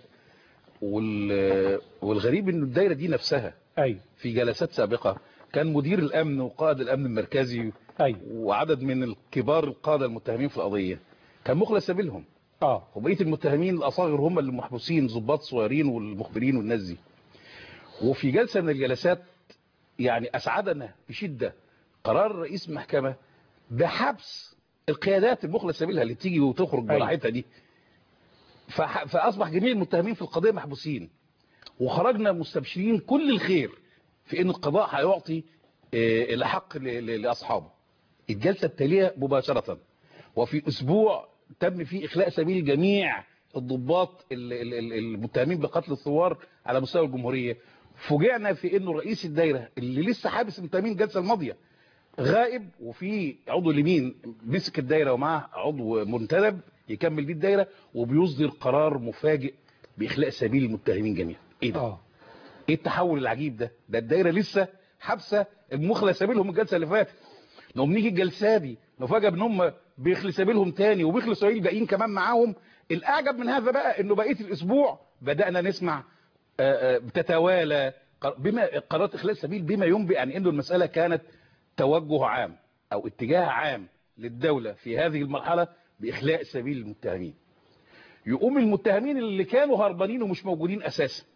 Speaker 3: وال- والغريب انه الدايرة دي نفسها
Speaker 1: اي
Speaker 3: في جلسات سابقة كان مدير الأمن وقائد الأمن المركزي
Speaker 1: اي
Speaker 3: وعدد من الكبار القادة المتهمين في القضية كان مخلص سبيلهم
Speaker 1: اه
Speaker 3: وبقية المتهمين الأصاغر هم اللي محبوسين ضباط صغيرين والمخبرين والناس دي وفي جلسة من الجلسات يعني أسعدنا بشدة قرار رئيس المحكمة بحبس القيادات المخلص سبيلها اللي تيجي وتخرج
Speaker 1: أيوة.
Speaker 3: براحتها دي فح- فأصبح جميع المتهمين في القضية محبوسين وخرجنا مستبشرين كل الخير في ان القضاء هيعطي آه، الحق ل- ل- لأصحابه الجلسة التالية مباشرة وفي أسبوع تم فيه إخلاء سبيل جميع الضباط ال- ال- ال- المتهمين بقتل الثوار على مستوى الجمهورية فوجئنا في انه رئيس الدايرة اللي لسه حابس المتهمين الجلسة الماضية غائب وفي عضو اليمين مسك الدايرة ومعه عضو منتدب يكمل بيه الدايرة وبيصدر قرار مفاجئ بإخلاء سبيل المتهمين جميعا ايه ده
Speaker 1: اه
Speaker 3: ايه التحول العجيب ده ده الدايره لسه حابسه المخلة سبيلهم الجلسه اللي فاتت نقوم نيجي الجلسه دي نفاجئ ان هم بيخلي سبيلهم تاني وبيخلي سبيل الباقيين كمان معاهم الاعجب من هذا بقى انه بقيه الاسبوع بدانا نسمع آه، آه، بتتوالى قر- بما قرارات اخلاء السبيل بما ينبئ عن انه المساله كانت توجه عام او اتجاه عام للدوله في هذه المرحله باخلاء سبيل المتهمين يقوم المتهمين اللي كانوا هربانين ومش موجودين اساسا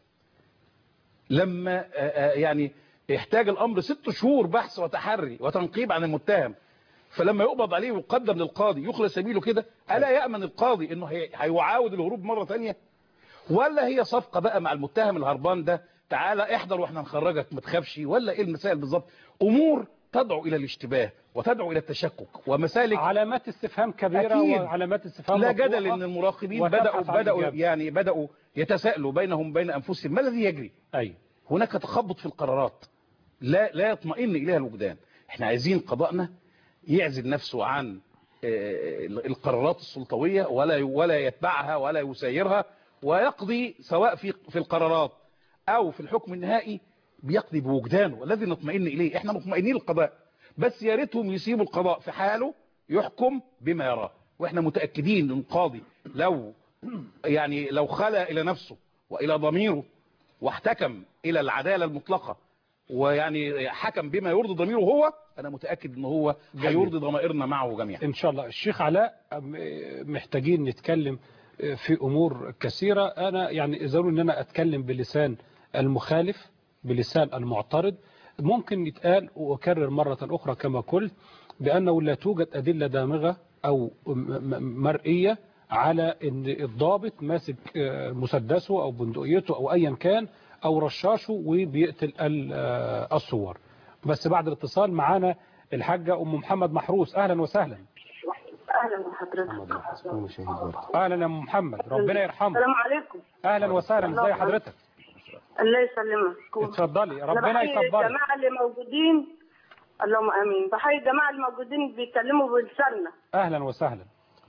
Speaker 3: لما آه، آه، يعني يحتاج الامر ست شهور بحث وتحري وتنقيب عن المتهم فلما يقبض عليه ويقدم للقاضي يخلى سبيله كده الا يامن القاضي انه هي- هيعاود الهروب مره ثانيه ولا هي صفقه بقى مع المتهم الهربان ده تعالى احضر واحنا نخرجك ما تخافش ولا ايه المسائل بالظبط امور تدعو الى الاشتباه وتدعو الى التشكك ومسالك
Speaker 1: علامات استفهام كبيره
Speaker 3: أكيد.
Speaker 1: وعلامات استفهام
Speaker 3: لا
Speaker 1: مطروحة.
Speaker 3: جدل ان المراقبين
Speaker 1: وتبحث
Speaker 3: بداوا
Speaker 1: عن
Speaker 3: بداوا
Speaker 1: الإجابة.
Speaker 3: يعني بداوا يتساءلوا بينهم بين انفسهم ما الذي يجري
Speaker 1: اي
Speaker 3: هناك تخبط في القرارات لا لا يطمئن اليها الوجدان احنا عايزين قضاءنا يعزل نفسه عن آه، القرارات السلطويه ولا ولا يتبعها ولا يسيرها ويقضي سواء في في القرارات او في الحكم النهائي بيقضي بوجدانه الذي نطمئن اليه احنا مطمئنين للقضاء بس يا ريتهم يسيبوا القضاء في حاله يحكم بما يراه واحنا متاكدين ان القاضي لو يعني لو خلى الى نفسه والى ضميره واحتكم الى العداله المطلقه ويعني حكم بما يرضي ضميره هو انا متاكد ان هو هيرضي ضمائرنا معه جميعا
Speaker 1: ان شاء الله الشيخ علاء أم- محتاجين نتكلم في امور كثيره انا يعني ضروري ان انا اتكلم بلسان المخالف بلسان المعترض ممكن يتقال واكرر مره اخرى كما قلت بانه لا توجد ادله دامغه او م- م- مرئيه على ان الضابط ماسك آه، مسدسه او بندقيته او ايا كان او رشاشه وبيقتل ال- آه، الثوار بس بعد الاتصال معانا الحاجه ام محمد محروس اهلا وسهلا
Speaker 9: اهلا بحضرتك
Speaker 1: اهلا يا ام محمد ربنا يرحمه
Speaker 9: السلام عليكم
Speaker 1: اهلا وسهلا ازي حضرتك
Speaker 9: الله يسلمك
Speaker 1: اتفضلي
Speaker 9: أنا
Speaker 1: ربنا
Speaker 9: بحيي
Speaker 1: يصبرك
Speaker 9: الجماعه اللي موجودين اللهم امين بحيي الجماعه اللي موجودين بيتكلموا بلساننا
Speaker 1: اهلا وسهلا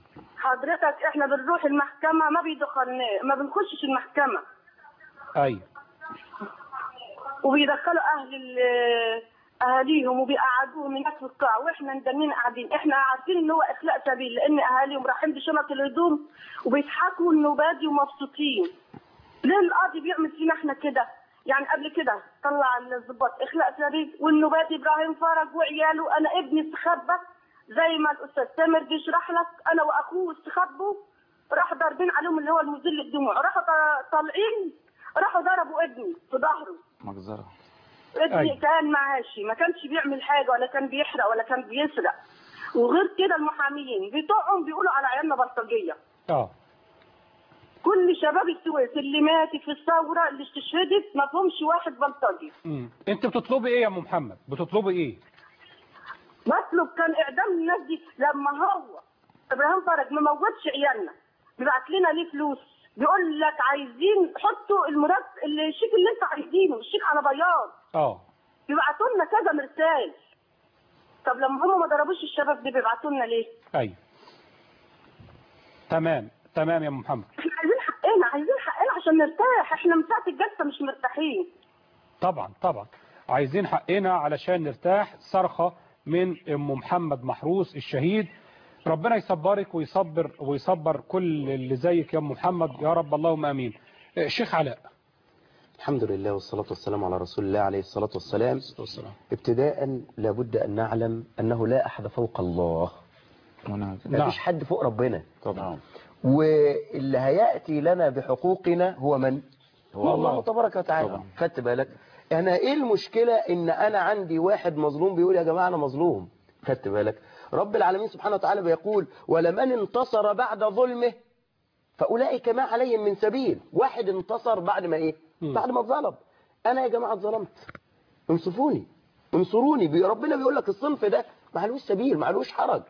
Speaker 9: حضرتك احنا بنروح المحكمه ما بيدخلنا ما بنخشش المحكمه
Speaker 1: ايوه
Speaker 9: وبيدخلوا اهل ال- اهاليهم وبيقعدوهم هناك في القاع واحنا ندنين قاعدين احنا عارفين ان هو اخلاء سبيل لان اهاليهم رايحين بشنط الهدوم وبيضحكوا انه بادي ومبسوطين ليه القاضي بيعمل فينا احنا كده يعني قبل كده طلع الضباط اخلاء سبيل والنباتي ابراهيم فرج وعياله انا ابني استخبى زي ما الاستاذ تامر بيشرح لك انا واخوه استخبوا راحوا ضاربين عليهم اللي هو المذل الدموع راحوا ط- طالعين راحوا ضربوا ابني في ظهره
Speaker 6: مجزرة
Speaker 9: ابني
Speaker 1: أيوة.
Speaker 9: كان معاشي ما كانش بيعمل حاجه ولا كان بيحرق ولا كان بيسرق وغير كده المحاميين بتوعهم بيقولوا على عيالنا بلطجيه
Speaker 1: اه
Speaker 9: كل شباب السويس اللي ماتت في الثوره اللي استشهدت ما فيهمش واحد بلطجي
Speaker 1: امم انت بتطلبي ايه يا ام محمد بتطلبي ايه
Speaker 9: مطلب كان اعدام الناس دي لما هو ابراهيم فرج ما موتش عيالنا بيبعت لنا ليه فلوس بيقول لك عايزين حطوا المرتب الشيك اللي انتوا عايزينه الشيك على بياض
Speaker 1: اه
Speaker 9: بيبعتوا لنا كذا مرسال طب لما هم ما ضربوش الشباب دي بيبعتوا لنا ليه؟
Speaker 1: ايوه تمام تمام يا ام محمد
Speaker 9: احنا عايزين حقنا عايزين حقنا عشان نرتاح احنا من ساعه الجلسه مش مرتاحين
Speaker 1: طبعا طبعا عايزين حقنا علشان نرتاح صرخة من ام محمد محروس الشهيد ربنا يصبرك ويصبر ويصبر كل اللي زيك يا ام محمد يا رب اللهم امين آه، شيخ علاء
Speaker 8: الحمد لله والصلاة والسلام على رسول الله عليه الصلاة والسلام ابتداء لابد أن نعلم أنه لا أحد فوق الله
Speaker 6: ونعم.
Speaker 8: ما فيش حد فوق ربنا
Speaker 6: طبعا
Speaker 8: واللي هيأتي لنا بحقوقنا هو من هو الله تبارك وتعالى
Speaker 6: طبعا.
Speaker 8: خدت بالك انا ايه المشكلة ان انا عندي واحد مظلوم بيقول يا جماعة انا مظلوم خدت بالك رب العالمين سبحانه وتعالى بيقول ولمن انتصر بعد ظلمه فأولئك ما عليهم من سبيل واحد انتصر بعد ما ايه بعد ما اتظلم انا يا جماعة اتظلمت انصفوني انصروني بي- ربنا بيقول لك الصنف ده معلوش سبيل معلوش حرج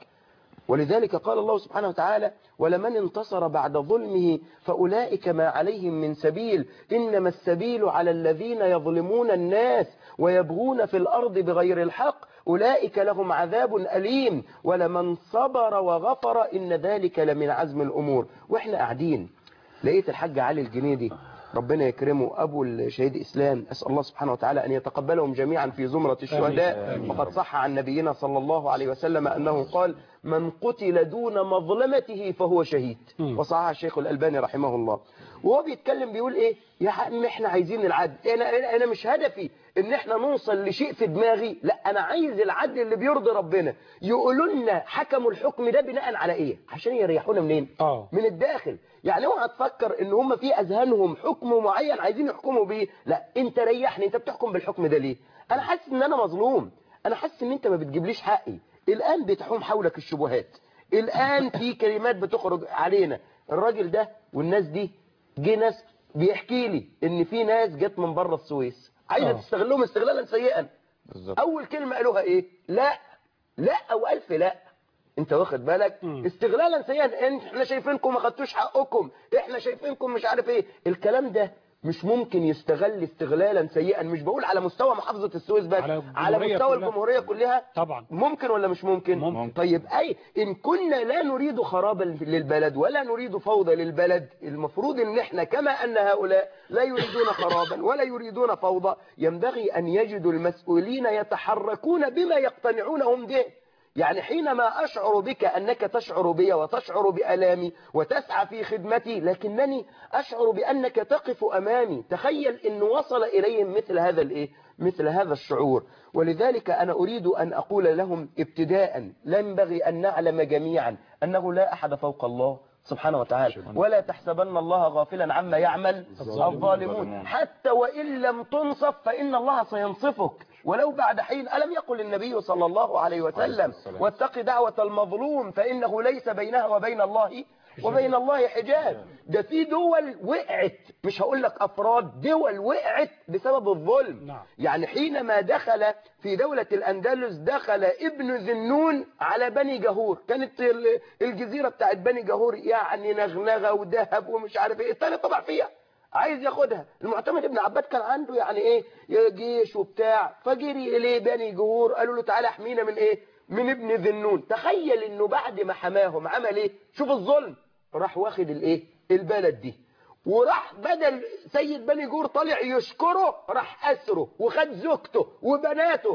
Speaker 8: ولذلك قال الله سبحانه وتعالى ولمن انتصر بعد ظلمه فأولئك ما عليهم من سبيل إنما السبيل على الذين يظلمون الناس ويبغون في الأرض بغير الحق أولئك لهم عذاب أليم ولمن صبر وغفر إن ذلك لمن عزم الأمور وإحنا قاعدين لقيت الحاج علي الجنيدي ربنا يكرمه أبو الشهيد إسلام أسأل الله سبحانه وتعالى أن يتقبلهم جميعا في زمرة الشهداء وقد صح عن نبينا صلى الله عليه وسلم أنه قال من قتل دون مظلمته فهو شهيد وصحح الشيخ الألباني رحمه الله وهو بيتكلم بيقول إيه يا عم إحنا عايزين العدل أنا, أنا, أنا مش هدفي إن إحنا نوصل لشيء في دماغي لا أنا عايز العدل اللي بيرضي ربنا يقولوا لنا حكموا الحكم ده بناء على إيه عشان يريحونا منين
Speaker 1: اه
Speaker 8: من الداخل يعني اوعى تفكر ان هم في اذهانهم حكم معين عايزين يحكموا بيه لا انت ريحني انت بتحكم بالحكم ده ليه انا حاسس ان انا مظلوم انا حاسس ان انت ما بتجيبليش حقي الان بتحوم حولك الشبهات الان في كلمات بتخرج علينا الراجل ده والناس دي جه ناس بيحكي لي ان في ناس جت من بره السويس عايزه
Speaker 1: آه.
Speaker 8: تستغلهم استغلالا سيئا
Speaker 6: بالظبط
Speaker 8: اول كلمه قالوها ايه لا لا او الف لا انت واخد بالك
Speaker 1: مم.
Speaker 8: استغلالا سيئا إن احنا شايفينكم ما خدتوش حقكم احنا شايفينكم مش عارف ايه الكلام ده مش ممكن يستغل استغلالا سيئا مش بقول على مستوى محافظة السويس بس
Speaker 1: على
Speaker 8: على,
Speaker 1: الجمهورية
Speaker 8: مستوى
Speaker 1: كلها.
Speaker 8: الجمهورية كلها
Speaker 1: طبعا
Speaker 8: ممكن ولا مش ممكن
Speaker 1: ممكن.
Speaker 8: طيب أي إن كنا لا نريد خرابا للبلد ولا نريد فوضى للبلد المفروض إن إحنا كما أن هؤلاء لا يريدون خرابا ولا يريدون فوضى ينبغي أن يجدوا المسؤولين يتحركون بما يقتنعونهم به يعني حينما أشعر بك أنك تشعر بي وتشعر بألامي وتسعى في خدمتي لكنني أشعر بأنك تقف أمامي تخيل أن وصل إليهم مثل هذا الإيه؟ مثل هذا الشعور ولذلك أنا أريد أن أقول لهم ابتداء لا ينبغي أن نعلم جميعا أنه لا أحد فوق الله سبحانه وتعالى ولا تحسبن الله غافلا عما يعمل الظالمون حتى وإن لم تنصف فإن الله سينصفك ولو بعد حين ألم يقل النبي صلى الله عليه وسلم واتق دعوة المظلوم فإنه ليس بينها وبين الله وبين الله حجاب ده في دول وقعت مش هقول لك أفراد دول وقعت بسبب الظلم
Speaker 1: نعم.
Speaker 8: يعني حينما دخل في دولة الأندلس دخل ابن ذنون على بني جهور كانت ال- الجزيرة بتاعت بني جهور يعني نغنغة وذهب ومش عارف ايه التاني طبع فيها عايز ياخدها المعتمد ابن عباد كان عنده يعني ايه جيش وبتاع فجري اليه بني جهور قالوا له تعالى احمينا من ايه من ابن ذنون تخيل انه بعد ما حماهم عمل ايه شوف الظلم راح واخد الايه البلد دي وراح بدل سيد بني جور طالع يشكره راح أسره وخد زوجته وبناته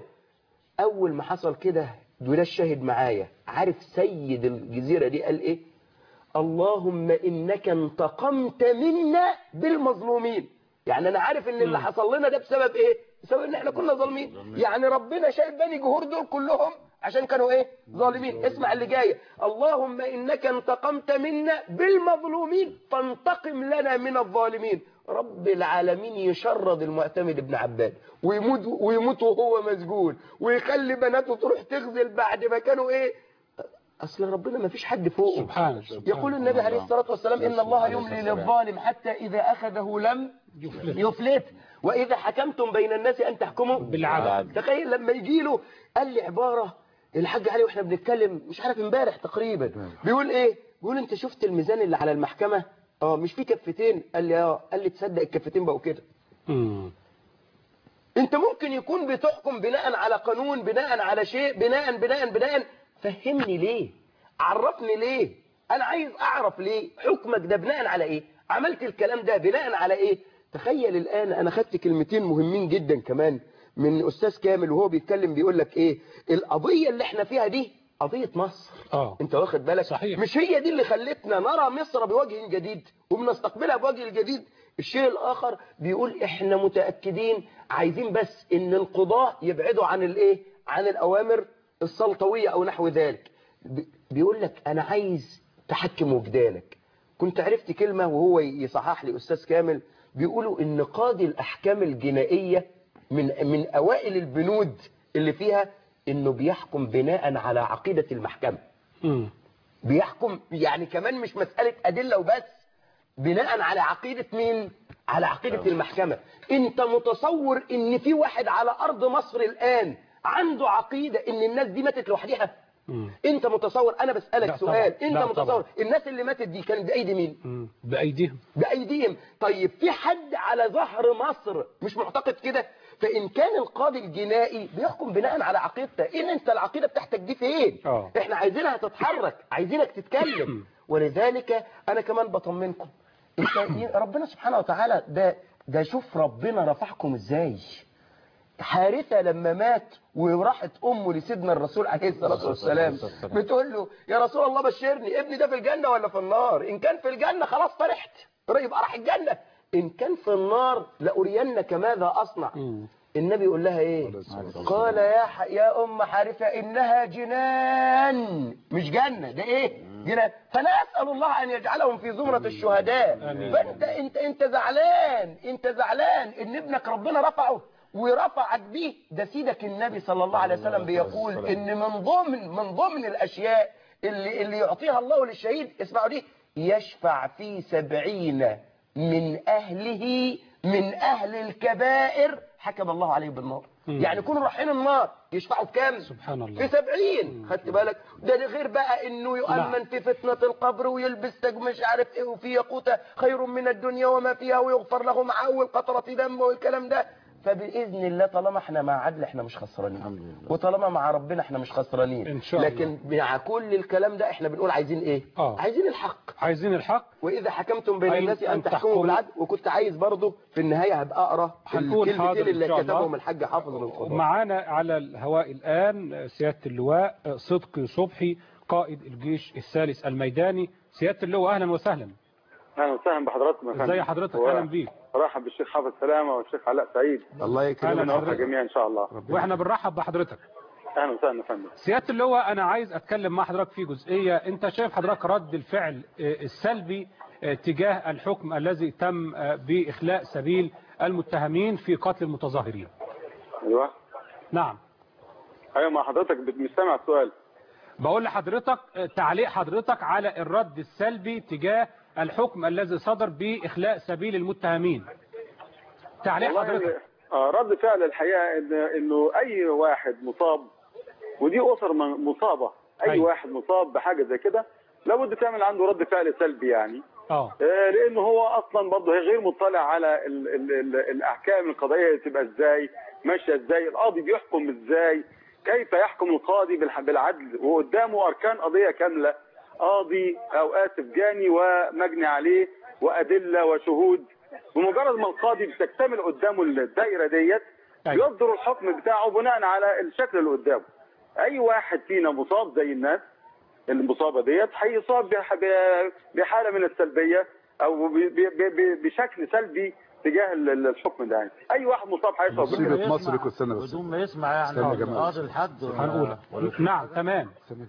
Speaker 8: أول ما حصل كده دول الشاهد معايا عارف سيد الجزيرة دي قال إيه اللهم إنك انتقمت منا بالمظلومين يعني أنا عارف إن اللي حصل لنا ده بسبب إيه بسبب إن إحنا كنا ظالمين يعني ربنا شايل بني جهور دول كلهم عشان كانوا إيه ظالمين اسمع اللي جاي اللهم إنك انتقمت منا بالمظلومين فانتقم لنا من الظالمين رب العالمين يشرد المعتمد ابن عباد ويموت ويموت وهو مسجون ويخلي بناته تروح تغزل بعد ما كانوا ايه اصل ربنا ما فيش حد فوقه
Speaker 1: سبحانه سبحانه.
Speaker 8: يقول النبي عليه الصلاة والسلام إن الله يملي للظالم حتى إذا أخذه لم يفلت وإذا حكمتم بين الناس أن تحكموا
Speaker 1: بالعدل.
Speaker 8: تخيل لما يجي له قال لي عبارة الحاج علي واحنا بنتكلم مش عارف امبارح تقريبا بيقول ايه بيقول انت شفت الميزان اللي على المحكمة اه مش في كفتين قال لي اه قال لي تصدق الكفتين بقوا كده
Speaker 1: مم.
Speaker 8: انت ممكن يكون بتحكم بناء على قانون بناء على شيء بناء بناء بناء فهمني ليه عرفني ليه انا عايز اعرف ليه حكمك ده بناء على ايه عملت الكلام ده بناء على ايه تخيل الان انا خدت كلمتين مهمين جدا كمان من استاذ كامل وهو بيتكلم بيقول لك ايه القضيه اللي احنا فيها دي قضيه مصر
Speaker 1: اه
Speaker 8: انت واخد بالك
Speaker 1: صحيح.
Speaker 8: مش هي دي اللي خلتنا نرى مصر بوجه جديد وبنستقبلها بوجه جديد الشيء الاخر بيقول احنا متاكدين عايزين بس ان القضاه يبعدوا عن الايه عن الاوامر السلطويه او نحو ذلك بي- بيقول لك انا عايز تحكم وجدانك كنت عرفت كلمه وهو يصحح لي استاذ كامل بيقولوا ان قاضي الاحكام الجنائيه من من اوائل البنود اللي فيها انه بيحكم بناء على عقيده المحكمه
Speaker 1: مم.
Speaker 8: بيحكم يعني كمان مش مسألة أدلة وبس بناء على عقيدة مين على عقيدة المحكمة انت متصور ان في واحد على ارض مصر الان عنده عقيدة ان الناس دي ماتت لوحدها
Speaker 1: مم.
Speaker 8: انت متصور انا بسألك
Speaker 1: لا
Speaker 8: سؤال
Speaker 1: طبعا.
Speaker 8: انت
Speaker 1: لا
Speaker 8: متصور
Speaker 1: طبعا.
Speaker 8: الناس اللي ماتت دي كانت بايدي مين
Speaker 1: مم. بأيديهم
Speaker 8: بأيديهم طيب في حد على ظهر مصر مش معتقد كده فإن كان القاضي الجنائي بيحكم بناء على عقيدته إن أنت العقيدة بتاعتك دي فين
Speaker 1: آه.
Speaker 8: إحنا عايزينها تتحرك عايزينك تتكلم ولذلك أنا كمان بطمنكم انت ربنا سبحانه وتعالى ده ده شوف ربنا رفعكم ازاي حارثة لما مات وراحت أمه لسيدنا الرسول عليه الصلاة والسلام بتقول له يا رسول الله بشرني ابني ده في الجنة ولا في النار إن كان في الجنة خلاص فرحت يبقى راح الجنة إن كان في النار لأرينك ماذا أصنع النبي يقول لها إيه قال يا ح... يا أم حارثة إنها جنان مش جنة ده إيه جنان فأنا أسأل الله أن يجعلهم في زمرة الشهداء فأنت أنت أنت زعلان أنت زعلان إن ابنك ربنا رفعه ورفعك بيه ده سيدك النبي صلى الله عليه وسلم بيقول ان من ضمن من ضمن الاشياء اللي اللي يعطيها الله للشهيد اسمعوا دي يشفع في سبعين من اهله من اهل الكبائر حكم الله عليه بالنار يعني يكونوا رايحين النار يشفعوا بكام
Speaker 1: سبحان الله
Speaker 8: في سبعين خدت بالك ده غير بقى انه يؤمن
Speaker 1: نعم.
Speaker 8: في فتنة القبر ويلبس تاج مش عارف ايه وفي يقوتة خير من الدنيا وما فيها ويغفر له مع اول قطرة دم والكلام ده فبإذن الله طالما احنا مع عدل احنا مش خسرانين وطالما مع ربنا احنا مش خسرانين
Speaker 1: إن شاء الله.
Speaker 8: لكن مع كل الكلام ده احنا بنقول عايزين ايه
Speaker 1: آه.
Speaker 8: عايزين الحق
Speaker 1: عايزين الحق
Speaker 8: واذا حكمتم بين
Speaker 1: أي
Speaker 8: الناس
Speaker 1: أن
Speaker 8: ان تحكموا
Speaker 1: تحكموا.
Speaker 8: بالعدل وكنت عايز برضه في النهايه هبقى اقرا
Speaker 1: هنقول حاضر
Speaker 8: الكلمتين اللي
Speaker 1: إن شاء الله.
Speaker 8: كتبهم الحاج حافظ القضاء
Speaker 1: معانا على الهواء الآن سيادة اللواء صدقي صبحي قائد الجيش الثالث الميداني سيادة اللواء أهلا وسهلا
Speaker 10: اهلا وسهلا بحضراتكم يا فندم
Speaker 1: ازي حضرتك
Speaker 10: و-
Speaker 1: أهلا بيك
Speaker 10: ارحب بالشيخ حافظ سلامه والشيخ علاء سعيد
Speaker 8: الله
Speaker 1: أهلا
Speaker 8: يكرمك
Speaker 10: ونوفق
Speaker 1: حضرتك
Speaker 10: جميعا ان شاء الله
Speaker 1: واحنا بنرحب بحضرتك
Speaker 10: اهلا وسهلا يا فندم
Speaker 1: سيادة اللواء أنا عايز أتكلم مع حضرتك في جزئية أنت شايف حضرتك رد الفعل آه، السلبي آه، تجاه الحكم الذي تم آه، بإخلاء سبيل المتهمين في قتل المتظاهرين
Speaker 10: ايوه
Speaker 1: نعم
Speaker 10: ايوه مع حضرتك بت- مش سامع السؤال
Speaker 1: بقول لحضرتك آه، تعليق حضرتك على الرد السلبي تجاه الحكم الذي صدر بإخلاء سبيل المتهمين تعليق
Speaker 10: والله
Speaker 1: حضرتك
Speaker 10: آه رد فعل الحقيقه إن انه اي واحد مصاب ودي اسر من- مصابه اي
Speaker 1: أيوة.
Speaker 10: واحد مصاب بحاجه زي كده لابد تعمل عنده رد فعل سلبي يعني
Speaker 1: اه
Speaker 10: آه، لانه هو اصلا برضه غير مطلع على ال ال ال الاحكام القضائيه تبقى ازاي ماشيه ازاي القاضي بيحكم ازاي كيف يحكم القاضي بالح- بالعدل وقدامه اركان قضيه كامله قاضي او اسف جاني ومجني عليه وادله وشهود بمجرد ما القاضي بتكتمل قدامه الدائره ديت
Speaker 1: أيوة.
Speaker 10: يصدر الحكم بتاعه بناء على الشكل اللي قدامه اي واحد فينا مصاب زي الناس المصابه ديت هيصاب بح- ب- بحاله من السلبيه او ب- ب- ب- بشكل سلبي تجاه ال- ال- الحكم ده يعني اي واحد مصاب هيصاب
Speaker 5: مصيبة
Speaker 10: بكده.
Speaker 4: بدون ما
Speaker 5: مصر
Speaker 4: يسمع-
Speaker 5: كل سنة بس.
Speaker 4: بدون ما يسمع يعني
Speaker 5: استنى يا جماعة.
Speaker 4: قاضي الحد ولا-
Speaker 1: هنقول
Speaker 4: ولا-
Speaker 1: نعم تمام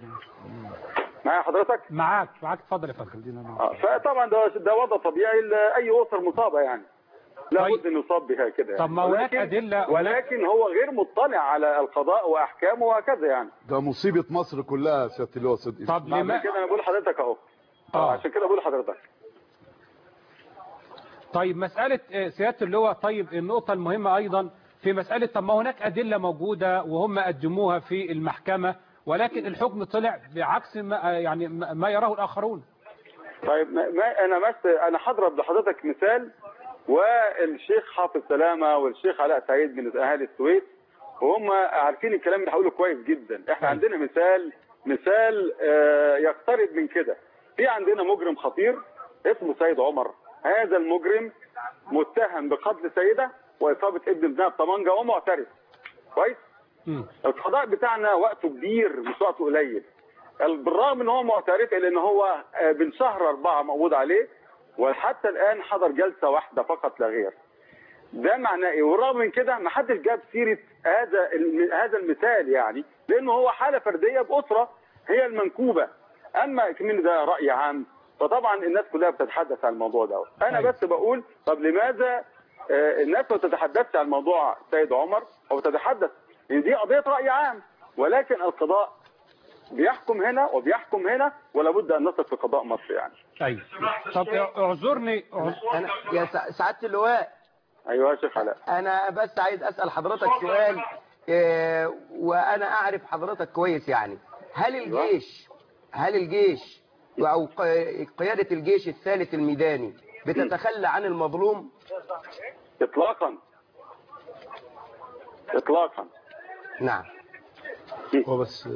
Speaker 10: معايا حضرتك
Speaker 1: معاك معاك اتفضل يا فندم
Speaker 10: آه، فطبعا ده ده وضع طبيعي لاي اسر مصابه يعني لابد انه يصاب بها كده يعني.
Speaker 1: طب ما هناك
Speaker 10: ولكن-
Speaker 1: أدلة-
Speaker 10: ولكن هو غير مطلع على القضاء واحكامه وهكذا يعني
Speaker 5: ده مصيبة مصر كلها يا سيادة اللواء صدقي
Speaker 1: طب
Speaker 10: عشان
Speaker 1: لما
Speaker 10: كده انا بقول لحضرتك اهو
Speaker 1: آه.
Speaker 10: آه. عشان كده بقول لحضرتك
Speaker 1: طيب مسألة آه، سيادة اللواء طيب النقطة المهمة أيضا في مسألة طب ما هناك أدلة موجودة وهم قدموها في المحكمة ولكن الحكم طلع بعكس ما آه، يعني ما ما يراه الآخرون
Speaker 10: طيب ما ما- انا بس انا هضرب لحضرتك مثال والشيخ حافظ سلامه والشيخ علاء سعيد من اهالي السويس وهم عارفين الكلام اللي هقوله كويس جدا احنا عندنا مثال مثال آه، يقترب من كده في عندنا مجرم خطير اسمه سيد عمر هذا المجرم متهم بقتل سيده واصابه ابن ابنها بطمانجه ومعترف كويس
Speaker 1: مم.
Speaker 10: القضاء بتاعنا وقته كبير مش وقته قليل بالرغم ان هو معترف الا ان هو آه، من شهر اربعه مقبوض عليه وحتى الان حضر جلسه واحده فقط لا غير ده معناه ايه والرغم من كده ما حدش جاب سيره هذا الم- هذا المثال يعني لانه هو حاله فرديه باسره هي المنكوبه اما كمان ده راي عام فطبعا الناس كلها بتتحدث عن الموضوع ده انا
Speaker 1: أيوة.
Speaker 10: بس بقول طب لماذا آه، الناس ما تتحدثش عن موضوع سيد عمر او تتحدث ان دي قضيه راي عام ولكن القضاء بيحكم هنا وبيحكم هنا ولا بد ان نثق في قضاء مصر يعني
Speaker 1: ايوه طب اعذرني أعذ-
Speaker 8: أنا يا سع- سعادة اللواء
Speaker 10: ايوه يا شيخ علاء
Speaker 8: أنا بس عايز أسأل حضرتك سؤال آه، وأنا أعرف حضرتك كويس يعني هل الجيش هل الجيش أو ق- قيادة الجيش الثالث الميداني بتتخلى عن المظلوم
Speaker 10: اطلاقا اطلاقا
Speaker 8: نعم
Speaker 5: هو بس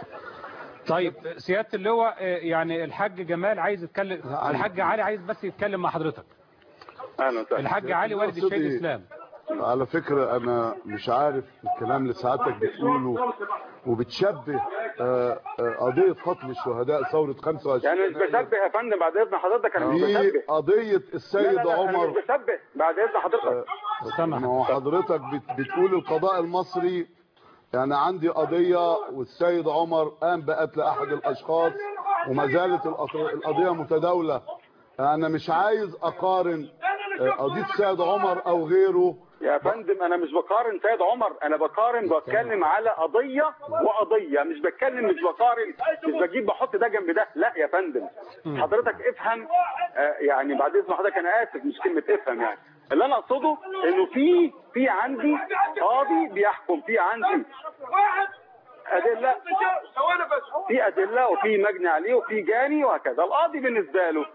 Speaker 1: طيب سيادة اللواء آه، يعني الحاج جمال عايز يتكلم
Speaker 5: لا،
Speaker 1: الحاج علي عايز بس يتكلم مع حضرتك
Speaker 10: اهلا وسهلا
Speaker 1: الحاج علي والد الشهيد
Speaker 5: أقصد إيه؟
Speaker 1: الإسلام
Speaker 5: على فكرة أنا مش عارف الكلام اللي سعادتك بتقوله وبتشبه آه، آه، قضية قتل الشهداء ثورة 25
Speaker 10: يعني مش بشبه يا فندم بعد اذن حضرتك انا مش
Speaker 5: دي
Speaker 10: بشبه
Speaker 5: قضية
Speaker 10: لا
Speaker 5: السيد
Speaker 10: لا لا انا
Speaker 5: عمر
Speaker 10: مش بشبه بعد اذن حضرتك
Speaker 1: سامح
Speaker 5: ما هو حضرتك بت- بتقول القضاء المصري يعني عندي قضية والسيد عمر قام بقتل أحد الأشخاص وما زالت القض- القضية متداولة أنا مش عايز أقارن آه، قضية السيد عمر أو غيره
Speaker 10: يا فندم انا مش بقارن سيد عمر انا بقارن بتكلم على قضيه وقضيه مش بتكلم مش بقارن مش بجيب بحط ده جنب ده لا يا فندم حضرتك افهم آه، يعني بعد اذن حضرتك انا اسف مش كلمه افهم يعني اللي انا اقصده انه في في عندي قاضي بيحكم في عندي ادله في ادله وفي مجني عليه وفي جاني وهكذا القاضي بالنسبه له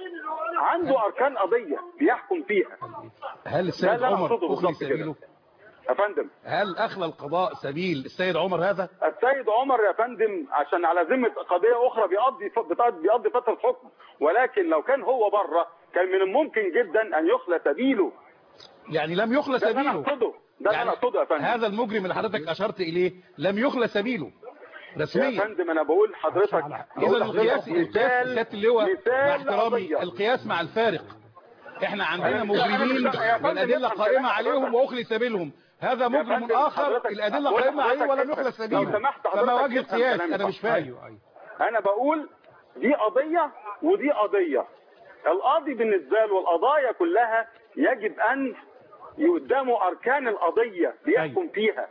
Speaker 10: عنده اركان قضيه بيحكم فيها
Speaker 3: هل
Speaker 10: لا،
Speaker 3: السيد
Speaker 10: لا،
Speaker 3: عمر
Speaker 10: أقصده
Speaker 3: أخلي
Speaker 10: بالظبط كده.
Speaker 3: سبيله
Speaker 10: يا فندم
Speaker 3: هل أخلى القضاء سبيل السيد عمر هذا
Speaker 10: السيد عمر يا فندم عشان على ذمه قضيه اخرى بيقضي بيقضي بيقضي فتره حكم ولكن لو كان هو بره كان من الممكن جدا ان يخلى سبيله
Speaker 3: يعني لم يخلى
Speaker 10: ده اللي انا
Speaker 3: سبيله
Speaker 10: اقصده ده اللي
Speaker 3: يعني
Speaker 10: انا اقصده يا فندم
Speaker 3: هذا المجرم اللي حضرتك أشرت إليه لم يخلى سبيله
Speaker 10: يا
Speaker 3: رسميا
Speaker 10: فندم انا بقول لحضرتك
Speaker 3: إذا
Speaker 10: بقول
Speaker 3: القياس
Speaker 10: لحضرتك
Speaker 3: القياس
Speaker 10: مثال
Speaker 3: سيادة اللواء مع
Speaker 10: مثال
Speaker 3: احترامي
Speaker 10: قضية.
Speaker 3: القياس مع الفارق احنا عندنا
Speaker 10: أنا-
Speaker 3: مجرمين
Speaker 10: أنا- يا فندم
Speaker 3: والأدلة
Speaker 10: افهم
Speaker 3: قائمة
Speaker 10: كلام
Speaker 3: عليهم
Speaker 10: حضرتك.
Speaker 3: وأخلي سبيلهم هذا
Speaker 10: يا
Speaker 3: مجرم
Speaker 10: فندم،
Speaker 3: آخر
Speaker 10: حضرتك-
Speaker 3: الأدلة
Speaker 10: بقول
Speaker 3: قائمة عليه
Speaker 10: لحضرتك
Speaker 3: ولم يخلى
Speaker 10: لو
Speaker 3: سبيله
Speaker 10: سمحت
Speaker 3: فما
Speaker 10: حضرتك
Speaker 3: وجه
Speaker 10: تفهم
Speaker 3: القياس
Speaker 10: كلامي
Speaker 3: أنا
Speaker 10: صح.
Speaker 3: مش فاهم
Speaker 1: ايوه ايوه
Speaker 10: انا بقول دي قضيه ودي قضيه القاضي بالنسبه له القضايا كلها يجب ان قدامه اركان القضيه بيحكم فيها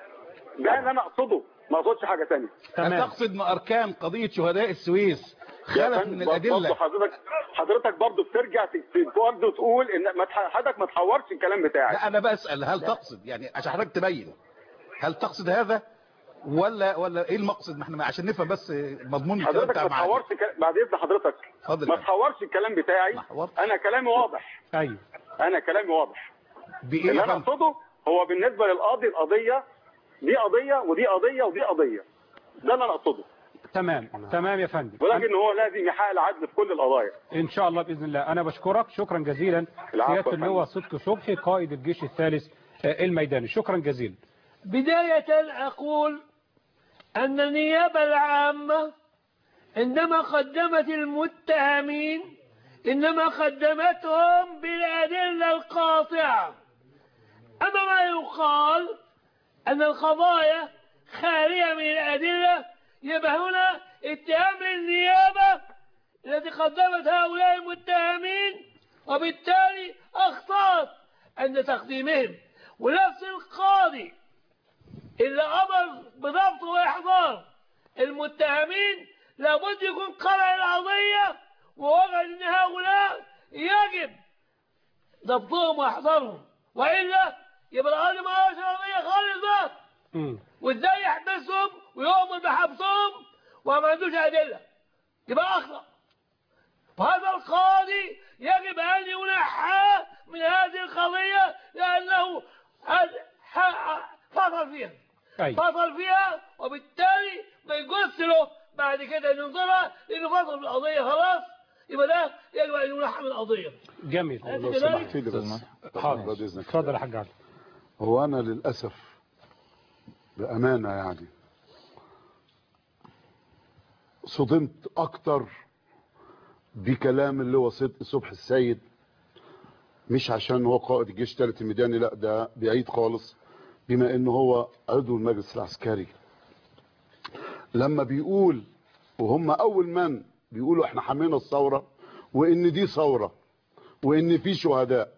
Speaker 10: ده اللي انا اقصده ما اقصدش حاجه ثانيه
Speaker 3: هل
Speaker 1: تمام
Speaker 3: تقصد ان اركان قضيه شهداء السويس
Speaker 10: يا
Speaker 3: خلف
Speaker 10: فندم
Speaker 3: من
Speaker 10: برضه
Speaker 3: الادله
Speaker 10: حضرتك حضرتك برضه بترجع ت- ت- برضه تقول ان ما تح- حضرتك ما تحورش الكلام بتاعك
Speaker 3: لا انا بسال هل تقصد يعني عشان حضرتك تبين هل تقصد هذا ولا ولا ايه المقصد ما احنا عشان نفهم بس مضمون الكلام
Speaker 10: حضرتك
Speaker 3: بتاع
Speaker 10: ما
Speaker 3: معانا
Speaker 10: تحورش ك- بعد اذن حضرتك
Speaker 3: اتفضل
Speaker 10: ما
Speaker 3: يا فندم.
Speaker 10: تحورش الكلام بتاعي
Speaker 3: ما حورتش.
Speaker 10: انا كلامي واضح
Speaker 1: ايوه
Speaker 10: انا كلامي واضح
Speaker 3: بايه
Speaker 10: اللي
Speaker 3: يا
Speaker 10: انا
Speaker 3: فندم
Speaker 10: اقصده هو بالنسبه للقاضي القضيه دي قضيه ودي قضيه ودي قضيه ده اللي انا اقصده
Speaker 1: تمام تمام يا فندم
Speaker 10: ولكن هو لازم يحقق العدل في كل القضايا
Speaker 1: ان شاء الله باذن الله انا بشكرك شكرا جزيلا
Speaker 10: العفو يا
Speaker 1: سياده
Speaker 10: فندم.
Speaker 1: اللواء صدقي صبحي قائد الجيش الثالث آه، الميداني شكرا جزيلا
Speaker 2: بداية أقول أن النيابة العامة عندما قدمت المتهمين إنما قدمتهم بالأدلة القاطعة أما ما يقال أن القضايا خالية من الأدلة يبقى هنا اتهام للنيابة التي قدمت هؤلاء المتهمين وبالتالي أخطأت عند تقديمهم ونفس القاضي اللي أمر بضبط وإحضار المتهمين لابد يكون قرأ القضية ووجد أن هؤلاء يجب ضبطهم وإحضارهم وإلا يبقى القاضي ما هوش قضية خالص بقى
Speaker 1: مم.
Speaker 2: وإزاي يحبسهم ويؤمر بحبسهم وما عندوش أدلة يبقى أخطأ وهذا القاضي يجب أن ينحى من هذه القضية لأنه هد- ح- فصل فيها
Speaker 1: أي.
Speaker 2: فصل فيها وبالتالي ما يجوز له بعد كده أن ينظرها لأنه فصل في القضية خلاص يبقى ده يجب ان يلحم القضيه
Speaker 1: جميل
Speaker 5: لو سمحت لي بس
Speaker 1: حاضر.
Speaker 5: بعد اذنك
Speaker 1: اتفضل يا حاج علي
Speaker 5: هو انا للاسف بامانه يعني صدمت اكتر بكلام اللي هو صدق صبح السيد مش عشان هو قائد الجيش الثالث الميداني لا ده بعيد خالص بما انه هو عضو المجلس العسكري لما بيقول وهم اول من بيقولوا احنا حمينا الثوره وان دي ثوره وان في شهداء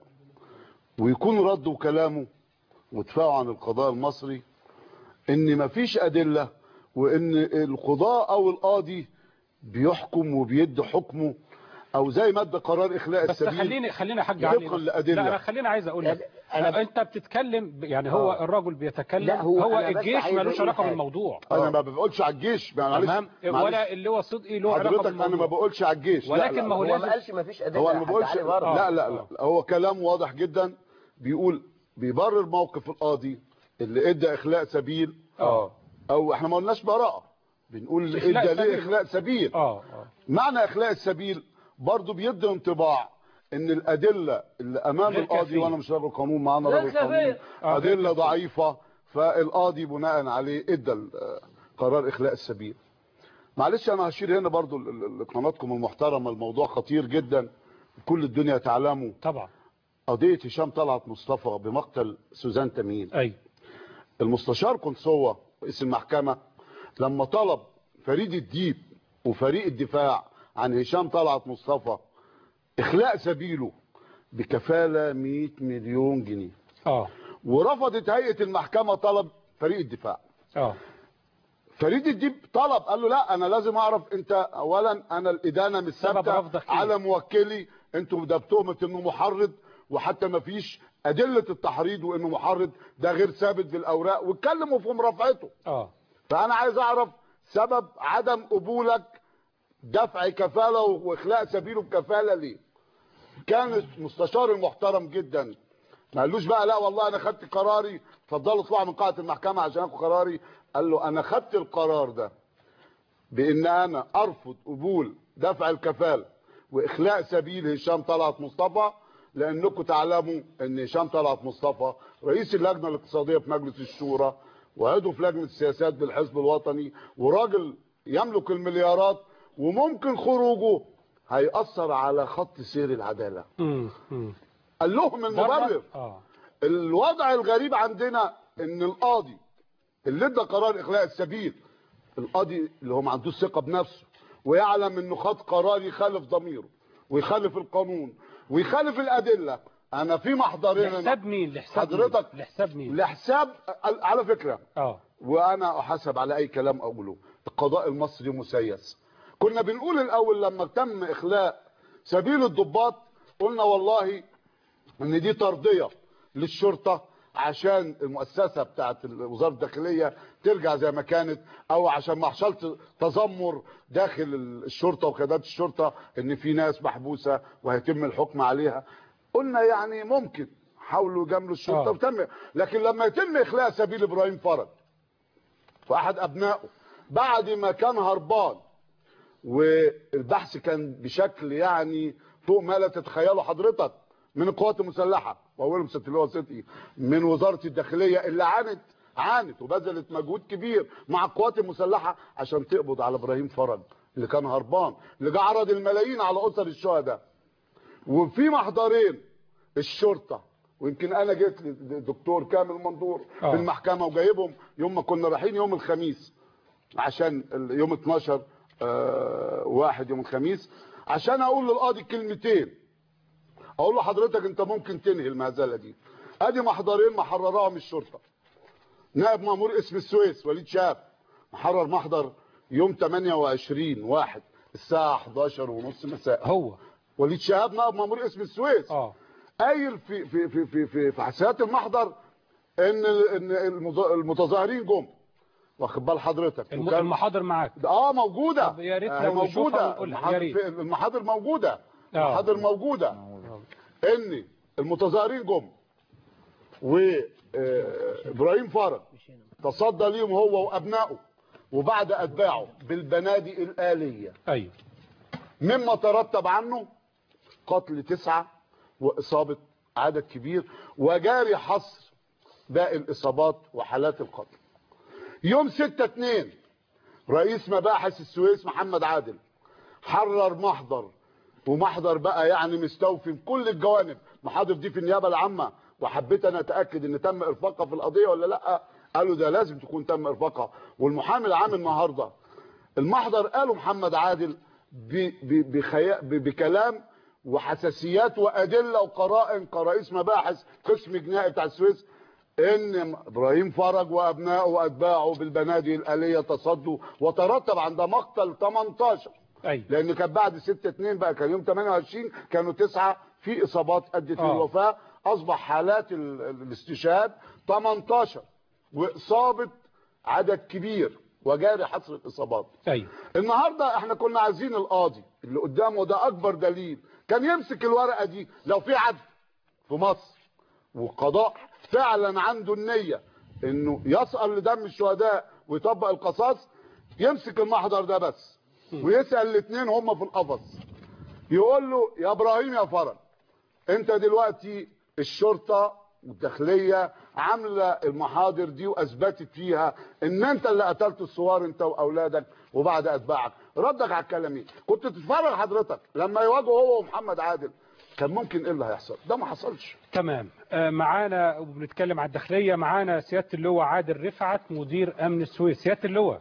Speaker 5: ويكون ردوا كلامه ودفاعوا عن القضاء المصري ان مفيش ادله وان القضاء او القاضي بيحكم وبيدي حكمه او زي ما ادى قرار اخلاء
Speaker 1: بس
Speaker 5: السبيل
Speaker 1: خليني خليني يا حاج علي
Speaker 5: طبقا
Speaker 1: بس.
Speaker 5: لأدلة.
Speaker 1: لا انا خليني عايز اقول لك
Speaker 8: أنا-
Speaker 1: أنا انت بتتكلم ب- يعني هو
Speaker 8: آه.
Speaker 1: الرجل بيتكلم
Speaker 8: لا، هو
Speaker 1: هو
Speaker 8: أنا بس
Speaker 1: الجيش
Speaker 8: عايز
Speaker 1: ملوش
Speaker 8: أقول
Speaker 1: علاقه
Speaker 8: حاجة.
Speaker 1: بالموضوع
Speaker 5: انا ما بقولش على الجيش معلش
Speaker 1: تمام
Speaker 5: معلش.
Speaker 1: ولا اللي هو صدقي له علاقه
Speaker 5: حضرتك انا ما
Speaker 1: بالموضوع
Speaker 5: بقولش على الجيش لا،
Speaker 1: ولكن
Speaker 5: لا،
Speaker 1: ما هو
Speaker 8: هو
Speaker 1: لازم
Speaker 8: ما قالش ما فيش ادله
Speaker 5: هو انا ما
Speaker 8: حاج
Speaker 5: بقولش
Speaker 8: علي برضه.
Speaker 1: آه.
Speaker 5: لا لا لا هو كلام واضح جدا بيقول بيبرر موقف القاضي اللي ادى اخلاء سبيل
Speaker 1: اه
Speaker 5: او احنا ما قلناش براءه بنقول
Speaker 1: إخلاء
Speaker 5: ادى ليه
Speaker 1: سبيل.
Speaker 5: اخلاء سبيل
Speaker 1: اه اه
Speaker 5: معنى اخلاء السبيل برضه بيدي انطباع ان الادله اللي امام
Speaker 1: غير
Speaker 5: القاضي
Speaker 1: كافية.
Speaker 5: وانا مش راجل قانون معانا
Speaker 2: غير
Speaker 5: راجل قانون
Speaker 2: كافية.
Speaker 1: آه، غير
Speaker 5: ادله
Speaker 1: كافية.
Speaker 5: ضعيفه فالقاضي بناء عليه ادى ال- قرار اخلاء السبيل معلش انا هشير هنا برضو ل- ل- لقناتكم المحترمه الموضوع خطير جدا كل الدنيا تعلمه
Speaker 1: طبعا
Speaker 5: قضيه هشام طلعت مصطفى بمقتل سوزان تميم
Speaker 1: اي
Speaker 5: المستشار قنصوة رئيس المحكمة لما طلب فريد الديب وفريق الدفاع عن هشام طلعت مصطفى اخلاء سبيله بكفالة 100 مليون جنيه
Speaker 1: اه
Speaker 5: ورفضت هيئة المحكمة طلب فريق الدفاع
Speaker 1: اه
Speaker 5: فريد الديب طلب قال له لا انا لازم اعرف انت اولا انا الادانه مش
Speaker 1: سبب
Speaker 5: ثابته
Speaker 1: رفضك إيه؟
Speaker 5: على موكلي انتوا ده بتهمه انه محرض وحتى ما فيش ادله التحريض وانه محرض ده غير ثابت في الاوراق واتكلموا في مرافعته
Speaker 1: اه
Speaker 5: فانا عايز اعرف سبب عدم قبولك دفع كفاله واخلاء سبيله بكفاله ليه كان المستشار المحترم جدا ما قالوش بقى لا والله انا خدت قراري اتفضلوا اطلعوا من قاعه المحكمه عشان اخد قراري قال له انا خدت القرار ده بان انا ارفض قبول دفع الكفاله واخلاء سبيل هشام طلعت مصطفى لانكم تعلموا ان هشام طلعت مصطفى رئيس اللجنه الاقتصاديه في مجلس الشورى وعضو في لجنه السياسات بالحزب الوطني وراجل يملك المليارات وممكن خروجه هيأثر على خط سير العداله
Speaker 1: امم امم
Speaker 5: قال لهم المبرر
Speaker 1: اه
Speaker 5: الوضع الغريب عندنا ان القاضي اللي ادى قرار اخلاء السبيل القاضي اللي هو ما عندوش ثقه بنفسه ويعلم انه خد قرار يخالف ضميره ويخالف القانون ويخالف الادله انا في محضرين
Speaker 1: لحساب مين لحساب
Speaker 5: حضرتك
Speaker 1: مين؟ لحساب مين
Speaker 5: لحساب على فكره
Speaker 1: اه
Speaker 5: وانا احاسب على اي كلام اقوله القضاء المصري مسيس كنا بنقول الاول لما تم اخلاء سبيل الضباط قلنا والله ان دي ترضيه للشرطه عشان المؤسسه بتاعت وزاره الداخليه ترجع زي ما كانت او عشان ما حصلش تذمر داخل الشرطه وقيادات الشرطه ان في ناس محبوسه وهيتم الحكم عليها قلنا يعني ممكن حاولوا يجاملوا الشرطه
Speaker 1: آه.
Speaker 5: وتم لكن لما يتم اخلاء سبيل ابراهيم فرج واحد ابنائه بعد ما كان هربان والبحث كان بشكل يعني فوق ما لا تتخيله حضرتك من القوات المسلحه واولهم ست اللواء صدقي من وزاره الداخليه اللي عانت عانت وبذلت مجهود كبير مع القوات المسلحه عشان تقبض على ابراهيم فرج اللي كان هربان اللي جه عرض الملايين على اسر الشهداء وفي محضرين الشرطه ويمكن انا جيت للدكتور كامل منظور
Speaker 1: آه.
Speaker 5: في المحكمه وجايبهم يوم ما كنا رايحين يوم الخميس عشان ال- يوم 12 آه، واحد يوم الخميس عشان اقول للقاضي كلمتين اقول له حضرتك انت ممكن تنهي المهزله دي ادي محضرين محرراهم الشرطه نائب مامور اسم السويس وليد شاب محرر محضر يوم 28 واحد الساعه 11 ونص مساء
Speaker 1: هو
Speaker 5: وليد شهاب نائب مامور اسم السويس
Speaker 1: اه
Speaker 5: قايل في في في في في, في حساسيات المحضر ان ان المظ- المتظاهرين جم واخد بال حضرتك
Speaker 1: الم-
Speaker 5: وكان-
Speaker 1: المحاضر معاك
Speaker 5: اه موجوده
Speaker 1: طب يا ريت
Speaker 5: آه،
Speaker 1: لو نشوفها
Speaker 5: موجوده
Speaker 1: ونقولها، يا
Speaker 5: المحاضر
Speaker 1: ريت.
Speaker 5: في- المحاضر موجوده
Speaker 1: آه.
Speaker 5: المحاضر موجوده ان المتظاهرين جم وابراهيم فرج تصدى ليهم هو وابنائه وبعد اتباعه بالبنادق الاليه
Speaker 1: ايوه
Speaker 5: مما ترتب عنه قتل تسعة وإصابة عدد كبير وجاري حصر باقي الإصابات وحالات القتل يوم 6 2 رئيس مباحث السويس محمد عادل حرر محضر ومحضر بقى يعني مستوفي كل الجوانب محاضر دي في النيابه العامه وحبيت انا اتاكد ان تم ارفاقها في القضيه ولا لا قالوا ده لازم تكون تم ارفاقها والمحامي العام النهارده المحضر قاله محمد عادل ب- ب- بخيا- ب- بكلام وحساسيات وادله وقرائن كرئيس مباحث قسم جنائي بتاع السويس ان ابراهيم فرج وابنائه واتباعه بالبنادق الاليه تصدوا وترتب عند مقتل 18
Speaker 1: أي.
Speaker 5: لان كان بعد 6 2 بقى كان يوم 28 كانوا تسعه في اصابات ادت
Speaker 1: آه.
Speaker 5: للوفاه اصبح حالات ال- ال- الاستشهاد 18 واصابه عدد كبير وجاري حصر الاصابات
Speaker 1: أيوة.
Speaker 5: النهارده احنا كنا عايزين القاضي اللي قدامه ده اكبر دليل كان يمسك الورقه دي لو في عدل في مصر والقضاء فعلا عنده النيه انه يسأل لدم الشهداء ويطبق القصاص يمسك المحضر ده بس ويسأل الاثنين هم في القفص يقول له يا ابراهيم يا فرج انت دلوقتي الشرطه والداخليه عامله المحاضر دي واثبتت فيها ان انت اللي قتلت الثوار انت واولادك وبعد اتباعك ردك على الكلام ايه كنت تتفرج حضرتك لما يواجهوا هو ومحمد عادل كان ممكن ايه اللي هيحصل ده ما حصلش
Speaker 1: تمام آه، معانا وبنتكلم على الداخلية معانا سيادة اللواء عادل رفعت مدير أمن السويس سيادة اللواء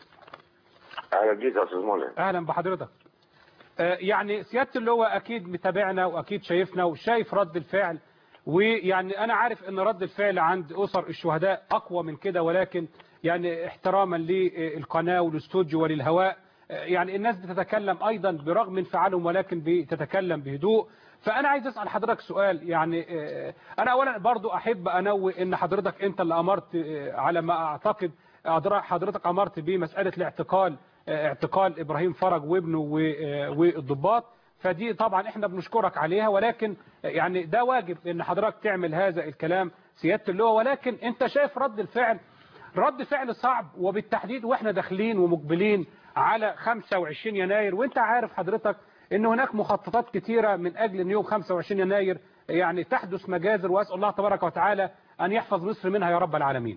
Speaker 11: اهلا بيك يا استاذ مولى
Speaker 1: أهلا بحضرتك آه، يعني سيادة اللواء أكيد متابعنا وأكيد شايفنا وشايف رد الفعل ويعني أنا عارف أن رد الفعل عند أسر الشهداء أقوى من كده ولكن يعني احتراما للقناة والاستوديو وللهواء آه، يعني الناس بتتكلم أيضا برغم انفعالهم ولكن بتتكلم بهدوء فأنا عايز أسأل حضرتك سؤال يعني آه، أنا أولا برضو أحب أنوه أن حضرتك أنت اللي أمرت آه، على ما أعتقد أدرى- حضرتك أمرت بمسألة الاعتقال آه، اعتقال إبراهيم فرج وابنه و- آه، والضباط فدي طبعا احنا بنشكرك عليها ولكن يعني ده واجب ان حضرتك تعمل هذا الكلام سيادة اللواء ولكن انت شايف رد الفعل رد فعل صعب وبالتحديد واحنا داخلين ومقبلين على 25 يناير وانت عارف حضرتك ان هناك مخططات كتيرة من اجل ان يوم 25 يناير يعني تحدث مجازر واسال الله تبارك وتعالى ان يحفظ مصر منها يا رب العالمين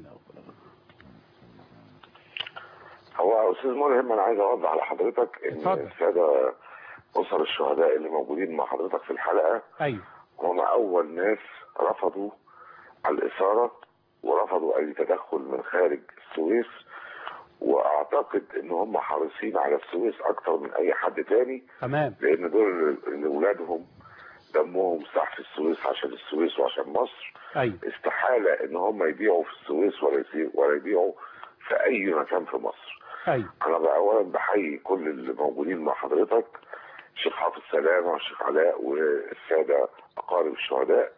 Speaker 11: هو استاذ ملهم انا عايز اوضح لحضرتك ان
Speaker 1: اتفضل.
Speaker 11: الساده اسر الشهداء اللي موجودين مع حضرتك في الحلقه
Speaker 1: ايوه
Speaker 11: هم اول ناس رفضوا الاثاره ورفضوا اي تدخل من خارج السويس واعتقد ان هم حريصين على السويس اكتر من اي حد تاني
Speaker 1: تمام
Speaker 11: لان دول اللي ولادهم دمهم ساح في السويس عشان السويس وعشان مصر
Speaker 1: ايوه
Speaker 11: استحاله ان هم يبيعوا في السويس ولا يسي- ولا يبيعوا في اي مكان في مصر
Speaker 1: ايوه
Speaker 11: انا بقى اولا بحيي كل اللي موجودين مع حضرتك الشيخ حافظ سلامه والشيخ علاء والساده اقارب الشهداء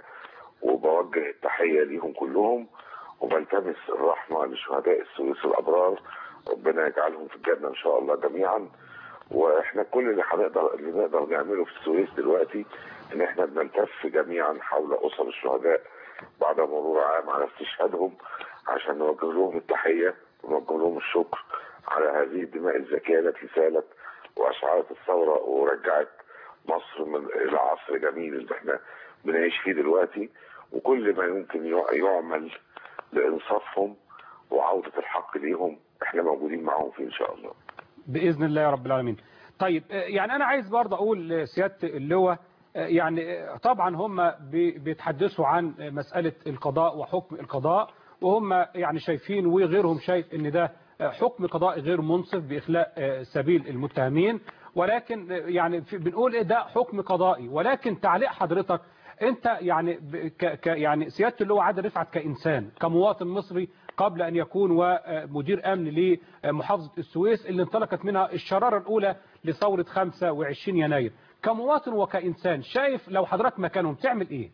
Speaker 11: وبوجه التحيه ليهم كلهم وبلتمس الرحمه لشهداء السويس الابرار ربنا يجعلهم في الجنه ان شاء الله جميعا واحنا كل اللي هنقدر اللي نقدر نعمله في السويس دلوقتي ان احنا بنلتف جميعا حول اسر الشهداء بعد مرور عام على استشهادهم عشان نوجه لهم التحيه ونوجه لهم الشكر على هذه الدماء الزكيه التي سالت واشعلت الثوره ورجعت مصر من الى عصر جميل اللي احنا بنعيش فيه دلوقتي وكل ما يمكن يع- يعمل لانصافهم وعوده الحق ليهم احنا موجودين معاهم فيه ان شاء الله.
Speaker 1: بإذن الله يا رب العالمين طيب آه، يعني أنا عايز برضه أقول لسيادة اللواء آه، يعني آه، طبعا هم بي- بيتحدثوا عن آه، مسألة القضاء وحكم القضاء وهم يعني شايفين وغيرهم شايف ان ده آه، حكم قضائي غير منصف بإخلاء آه، سبيل المتهمين ولكن آه، يعني في- بنقول إيه ده حكم قضائي ولكن تعليق حضرتك انت يعني ب- ك ك يعني سياده اللواء عادل رفعت كانسان كمواطن مصري قبل ان يكون ومدير امن لمحافظه السويس اللي انطلقت منها الشراره الاولى لثوره 25 يناير كمواطن وكانسان شايف لو حضرتك مكانهم تعمل ايه؟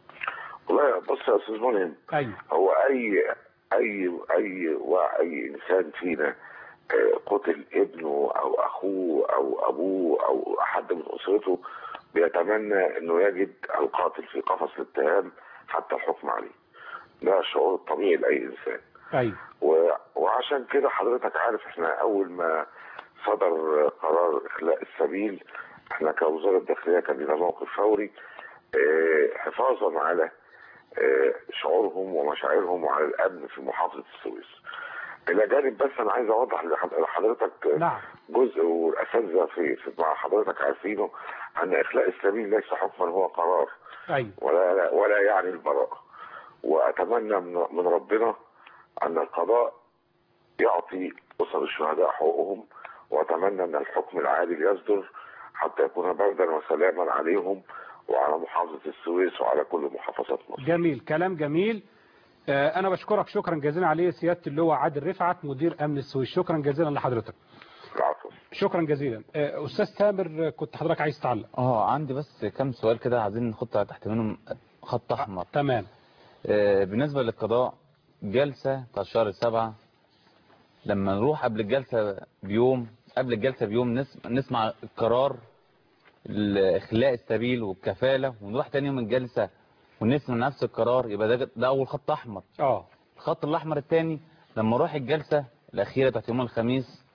Speaker 11: والله بص يا استاذ ملهم
Speaker 1: ايوه
Speaker 11: هو اي اي اي واي انسان فينا آه، قتل ابنه او اخوه او ابوه او حد من اسرته بيتمنى انه يجد القاتل في قفص الاتهام حتى الحكم عليه ده الشعور الطبيعي لاي انسان
Speaker 1: ايوه
Speaker 11: و- وعشان كده حضرتك عارف احنا اول ما صدر قرار اخلاء السبيل احنا كوزارة الداخلية كان لنا موقف فوري آه، حفاظا على آه، شعورهم ومشاعرهم وعلى الامن في محافظة السويس الى جانب بس انا عايز اوضح لحض- لحضرتك آه،
Speaker 1: نعم
Speaker 11: جزء والاساتذه في, في مع حضرتك عارفينه ان اخلاء السبيل ليس حكما هو قرار
Speaker 1: أيوة
Speaker 11: ولا ولا يعني البراءه واتمنى من من ربنا ان القضاء يعطي اسر الشهداء حقوقهم واتمنى ان الحكم العادل يصدر حتى يكون بردا وسلاما عليهم وعلى محافظه السويس وعلى كل محافظات مصر
Speaker 1: جميل كلام جميل آه، أنا بشكرك شكرا جزيلا عليه سيادة اللواء عادل رفعت مدير أمن السويس شكرا جزيلا لحضرتك
Speaker 11: العفو
Speaker 1: شكرا جزيلا آه، أستاذ تامر آه، كنت حضرتك عايز تعلق
Speaker 6: اه عندي بس كم سؤال كده عايزين نحط تحت منهم خط احمر
Speaker 1: تمام
Speaker 6: آه، بالنسبه للقضاء جلسه بتاع شهر سبعة لما نروح قبل الجلسه بيوم قبل الجلسه بيوم نس- نسمع القرار اخلاء السبيل والكفاله ونروح تاني يوم الجلسه ونسمع نفس القرار يبقى ده ده اول خط احمر
Speaker 1: اه
Speaker 6: الخط الاحمر الثاني لما اروح الجلسه الاخيره بتاعت يوم الخميس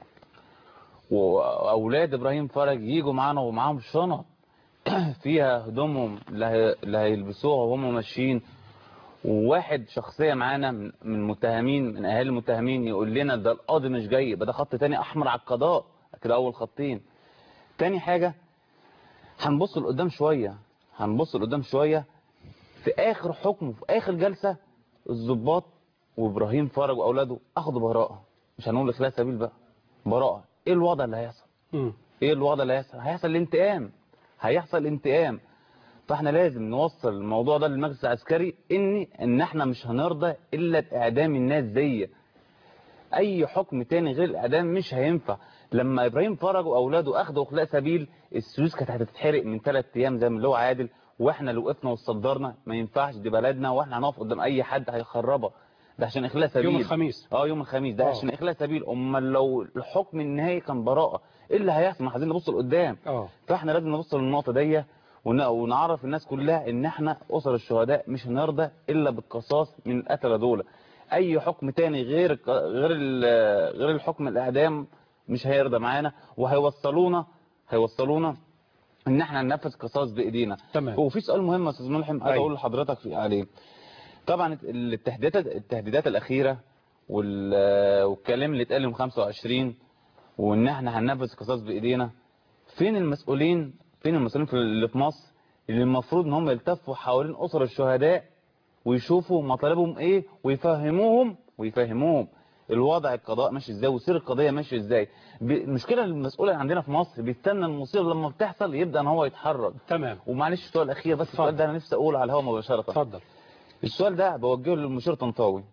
Speaker 6: واولاد ابراهيم فرج يجوا معانا ومعاهم شنط فيها هدومهم اللي هي- اللي هيلبسوها وهم ماشيين وواحد شخصيه معانا من من المتهمين من اهالي المتهمين يقول لنا ده القاضي مش جاي يبقى ده خط تاني احمر على القضاء كده اول خطين تاني حاجه هنبص لقدام شويه هنبص لقدام شويه في اخر حكم في اخر جلسه الضباط وابراهيم فرج واولاده اخذوا براءه مش هنقول اخلاء سبيل بقى براءه ايه الوضع اللي هيحصل
Speaker 1: مم.
Speaker 6: ايه الوضع اللي هيحصل هيحصل الانتقام هيحصل انتقام فاحنا لازم نوصل الموضوع ده للمجلس العسكري ان ان احنا مش هنرضى الا باعدام الناس دي اي حكم تاني غير الاعدام مش هينفع لما ابراهيم فرج واولاده اخذوا اخلاء سبيل السويس كانت هتتحرق من ثلاث ايام زي ما اللي هو عادل واحنا اللي وقفنا وصدرنا ما ينفعش دي بلدنا واحنا هنقف قدام اي حد هيخربها ده عشان اخلاء سبيل
Speaker 1: يوم الخميس
Speaker 6: اه يوم الخميس ده
Speaker 1: آه.
Speaker 6: عشان اخلاء سبيل امال لو الحكم النهائي كان براءه ايه اللي هيحصل ما عايزين نبص لقدام
Speaker 1: اه
Speaker 6: فاحنا لازم نبص للنقطه دي ون- ونعرف الناس كلها ان احنا اسر الشهداء مش هنرضى الا بالقصاص من القتله دول اي حكم تاني غير الق- غير ال- غير الحكم الاعدام مش هيرضى معانا وهيوصلونا هيوصلونا ان احنا ننفذ قصاص بايدينا
Speaker 1: تمام
Speaker 6: وفي سؤال مهم يا استاذ ملحم عايز
Speaker 1: أيوة.
Speaker 6: اقول لحضرتك في- عليه طبعا التهديدات التهديدات الاخيره وال- والكلام اللي اتقال يوم 25 وان احنا هننفذ قصاص بايدينا فين المسؤولين فين المسؤولين في اللي في مصر اللي المفروض ان هم يلتفوا حوالين اسر الشهداء ويشوفوا مطالبهم ايه ويفهموهم ويفهموهم الوضع القضاء ماشي ازاي وسير القضيه ماشي ازاي ب- المشكله المسؤول عندنا في مصر بيستنى المصيبه لما بتحصل يبدا ان هو يتحرك
Speaker 1: تمام
Speaker 6: ومعلش السؤال الاخير بس السؤال ده انا نفسي اقوله على الهواء مباشره
Speaker 1: اتفضل
Speaker 6: السؤال ده بوجهه للمشير طنطاوي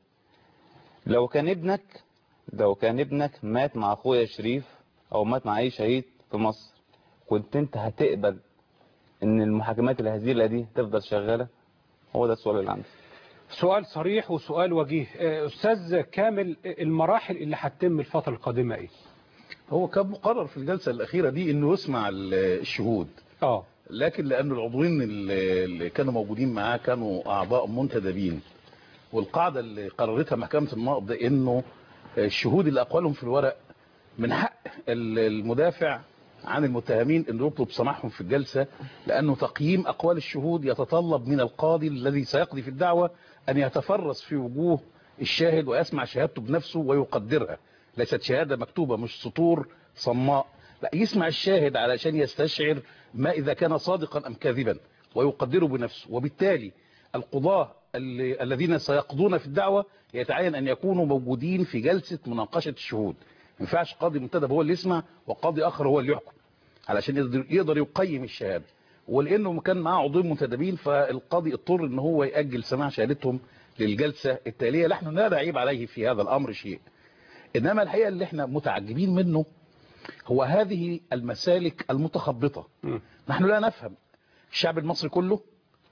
Speaker 6: لو كان ابنك لو كان ابنك مات مع اخويا شريف او مات مع اي شهيد في مصر كنت انت هتقبل ان المحاكمات الهزيله دي تفضل شغاله هو ده السؤال اللي عندي
Speaker 1: سؤال صريح وسؤال وجيه آه، أستاذ كامل آه، المراحل اللي هتتم الفترة القادمة إيه؟
Speaker 3: هو كان مقرر في الجلسة الأخيرة دي إنه يسمع ال- الشهود
Speaker 1: اه
Speaker 3: لكن لأن العضوين اللي اللي كانوا موجودين معاه كانوا أعضاء منتدبين والقاعدة اللي قررتها محكمة النقض إنه الشهود اللي أقوالهم في الورق من حق ال- المدافع عن المتهمين انه يطلب سماحهم في الجلسة لأنه تقييم أقوال الشهود يتطلب من القاضي الذي سيقضي في الدعوة أن يتفرس في وجوه الشاهد ويسمع شهادته بنفسه ويقدرها ليست شهادة مكتوبة مش سطور صماء لا يسمع الشاهد علشان يستشعر ما إذا كان صادقا أم كاذبا ويقدره بنفسه وبالتالي القضاة اللي- الذين سيقضون في الدعوة يتعين أن يكونوا موجودين في جلسة مناقشة الشهود ما ينفعش قاضي منتدب هو اللي يسمع وقاضي آخر هو اللي يحكم علشان يقدر, يقدر يقيم الشهادة ولأنه كان معاه عضوين منتدبين فالقاضي اضطر ان هو يأجل سماع شهادتهم للجلسة التالية نحن لا نعيب عليه في هذا الأمر شيء إنما الحقيقة اللي احنا متعجبين منه هو هذه المسالك المتخبطة
Speaker 1: م.
Speaker 3: نحن لا نفهم الشعب المصري كله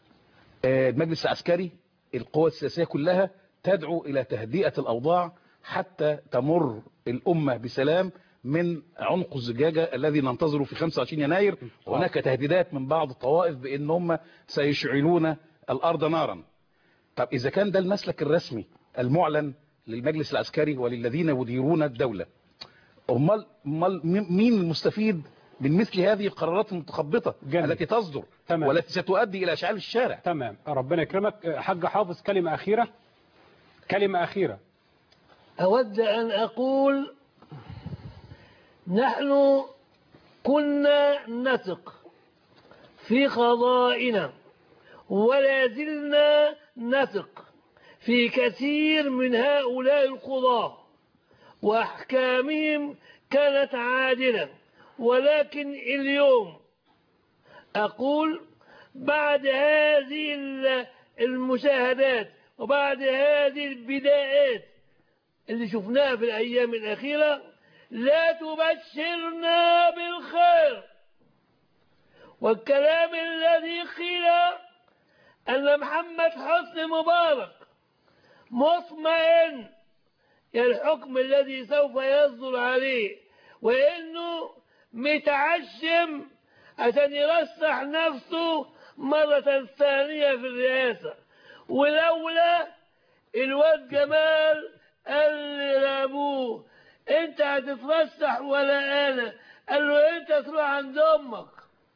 Speaker 3: آه، المجلس العسكري القوى السياسية كلها تدعو إلى تهدئة الأوضاع حتى تمر الأمة بسلام من عنق الزجاجة الذي ننتظره في 25 يناير وهناك تهديدات من بعض الطوائف بأن هم سيشعلون الأرض نارا طب إذا كان ده المسلك الرسمي المعلن للمجلس العسكري وللذين يديرون الدولة أمال أمال مين المستفيد من مثل هذه القرارات المتخبطة
Speaker 1: جميل.
Speaker 3: التي تصدر
Speaker 1: تمام.
Speaker 3: والتي ستؤدي إلى أشعال الشارع
Speaker 1: تمام ربنا يكرمك حاج حافظ كلمة أخيرة كلمة أخيرة
Speaker 2: أود أن أقول نحن كنا نثق في قضائنا ولا زلنا نثق في كثير من هؤلاء القضاة وأحكامهم كانت عادلة ولكن اليوم أقول بعد هذه المشاهدات وبعد هذه البدايات اللي شفناها في الأيام الأخيرة لا تبشرنا بالخير والكلام الذي قيل أن محمد حسني مبارك مطمئن الحكم الذي سوف يصدر عليه وإنه متعشم عشان يرشح نفسه مرة ثانية في الرئاسة ولولا الواد جمال قال لأبوه أنت هتترشح ولا أنا قال له أنت تروح عند أمك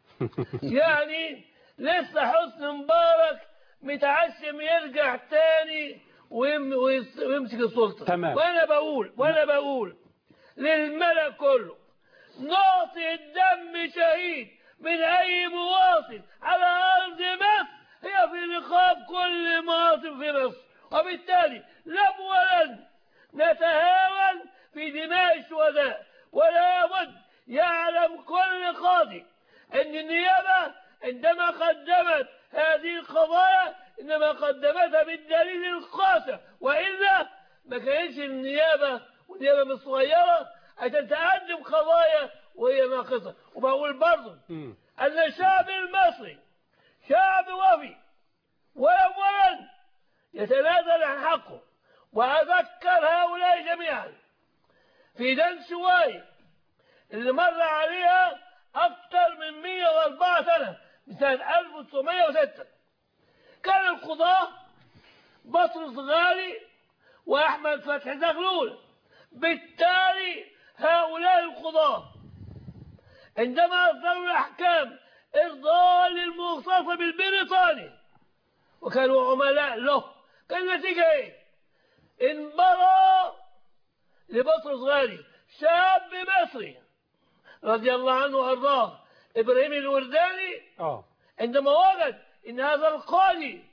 Speaker 2: يعني لسه حسني مبارك متعشم يرجع تاني ويم- ويس- ويمسك السلطة
Speaker 1: تمام.
Speaker 2: وأنا بقول وأنا بقول للملأ كله نعطي الدم شهيد من أي مواطن على أرض مصر هي في رقاب كل مواطن في مصر وبالتالي لم ولن نتهاون في دماء الشهداء ولا بد يعلم كل قاضي أن النيابة عندما قدمت هذه القضايا إنما قدمتها بالدليل القاطع وإلا ما كانتش النيابة والنيابة مش صغيرة عشان تقدم قضايا وهي ناقصة وبقول برضه
Speaker 1: مم.
Speaker 2: أن الشعب المصري شعب وفي وأولا يتنازل عن حقه وأذكر هؤلاء جميعا في دان شواي اللي مر عليها أكثر من 104 سنة من سنة 1906 كان القضاة بطرس غالي وأحمد فتحي زغلول بالتالي هؤلاء القضاة عندما أصدروا الأحكام إرضاء للمغتصب البريطاني وكانوا عملاء له كان النتيجة إيه؟ انبرى لبطرس غالي شاب مصري رضي الله عنه وأرضاه إبراهيم الورداني
Speaker 1: اه
Speaker 2: عندما وجد ان هذا القاضي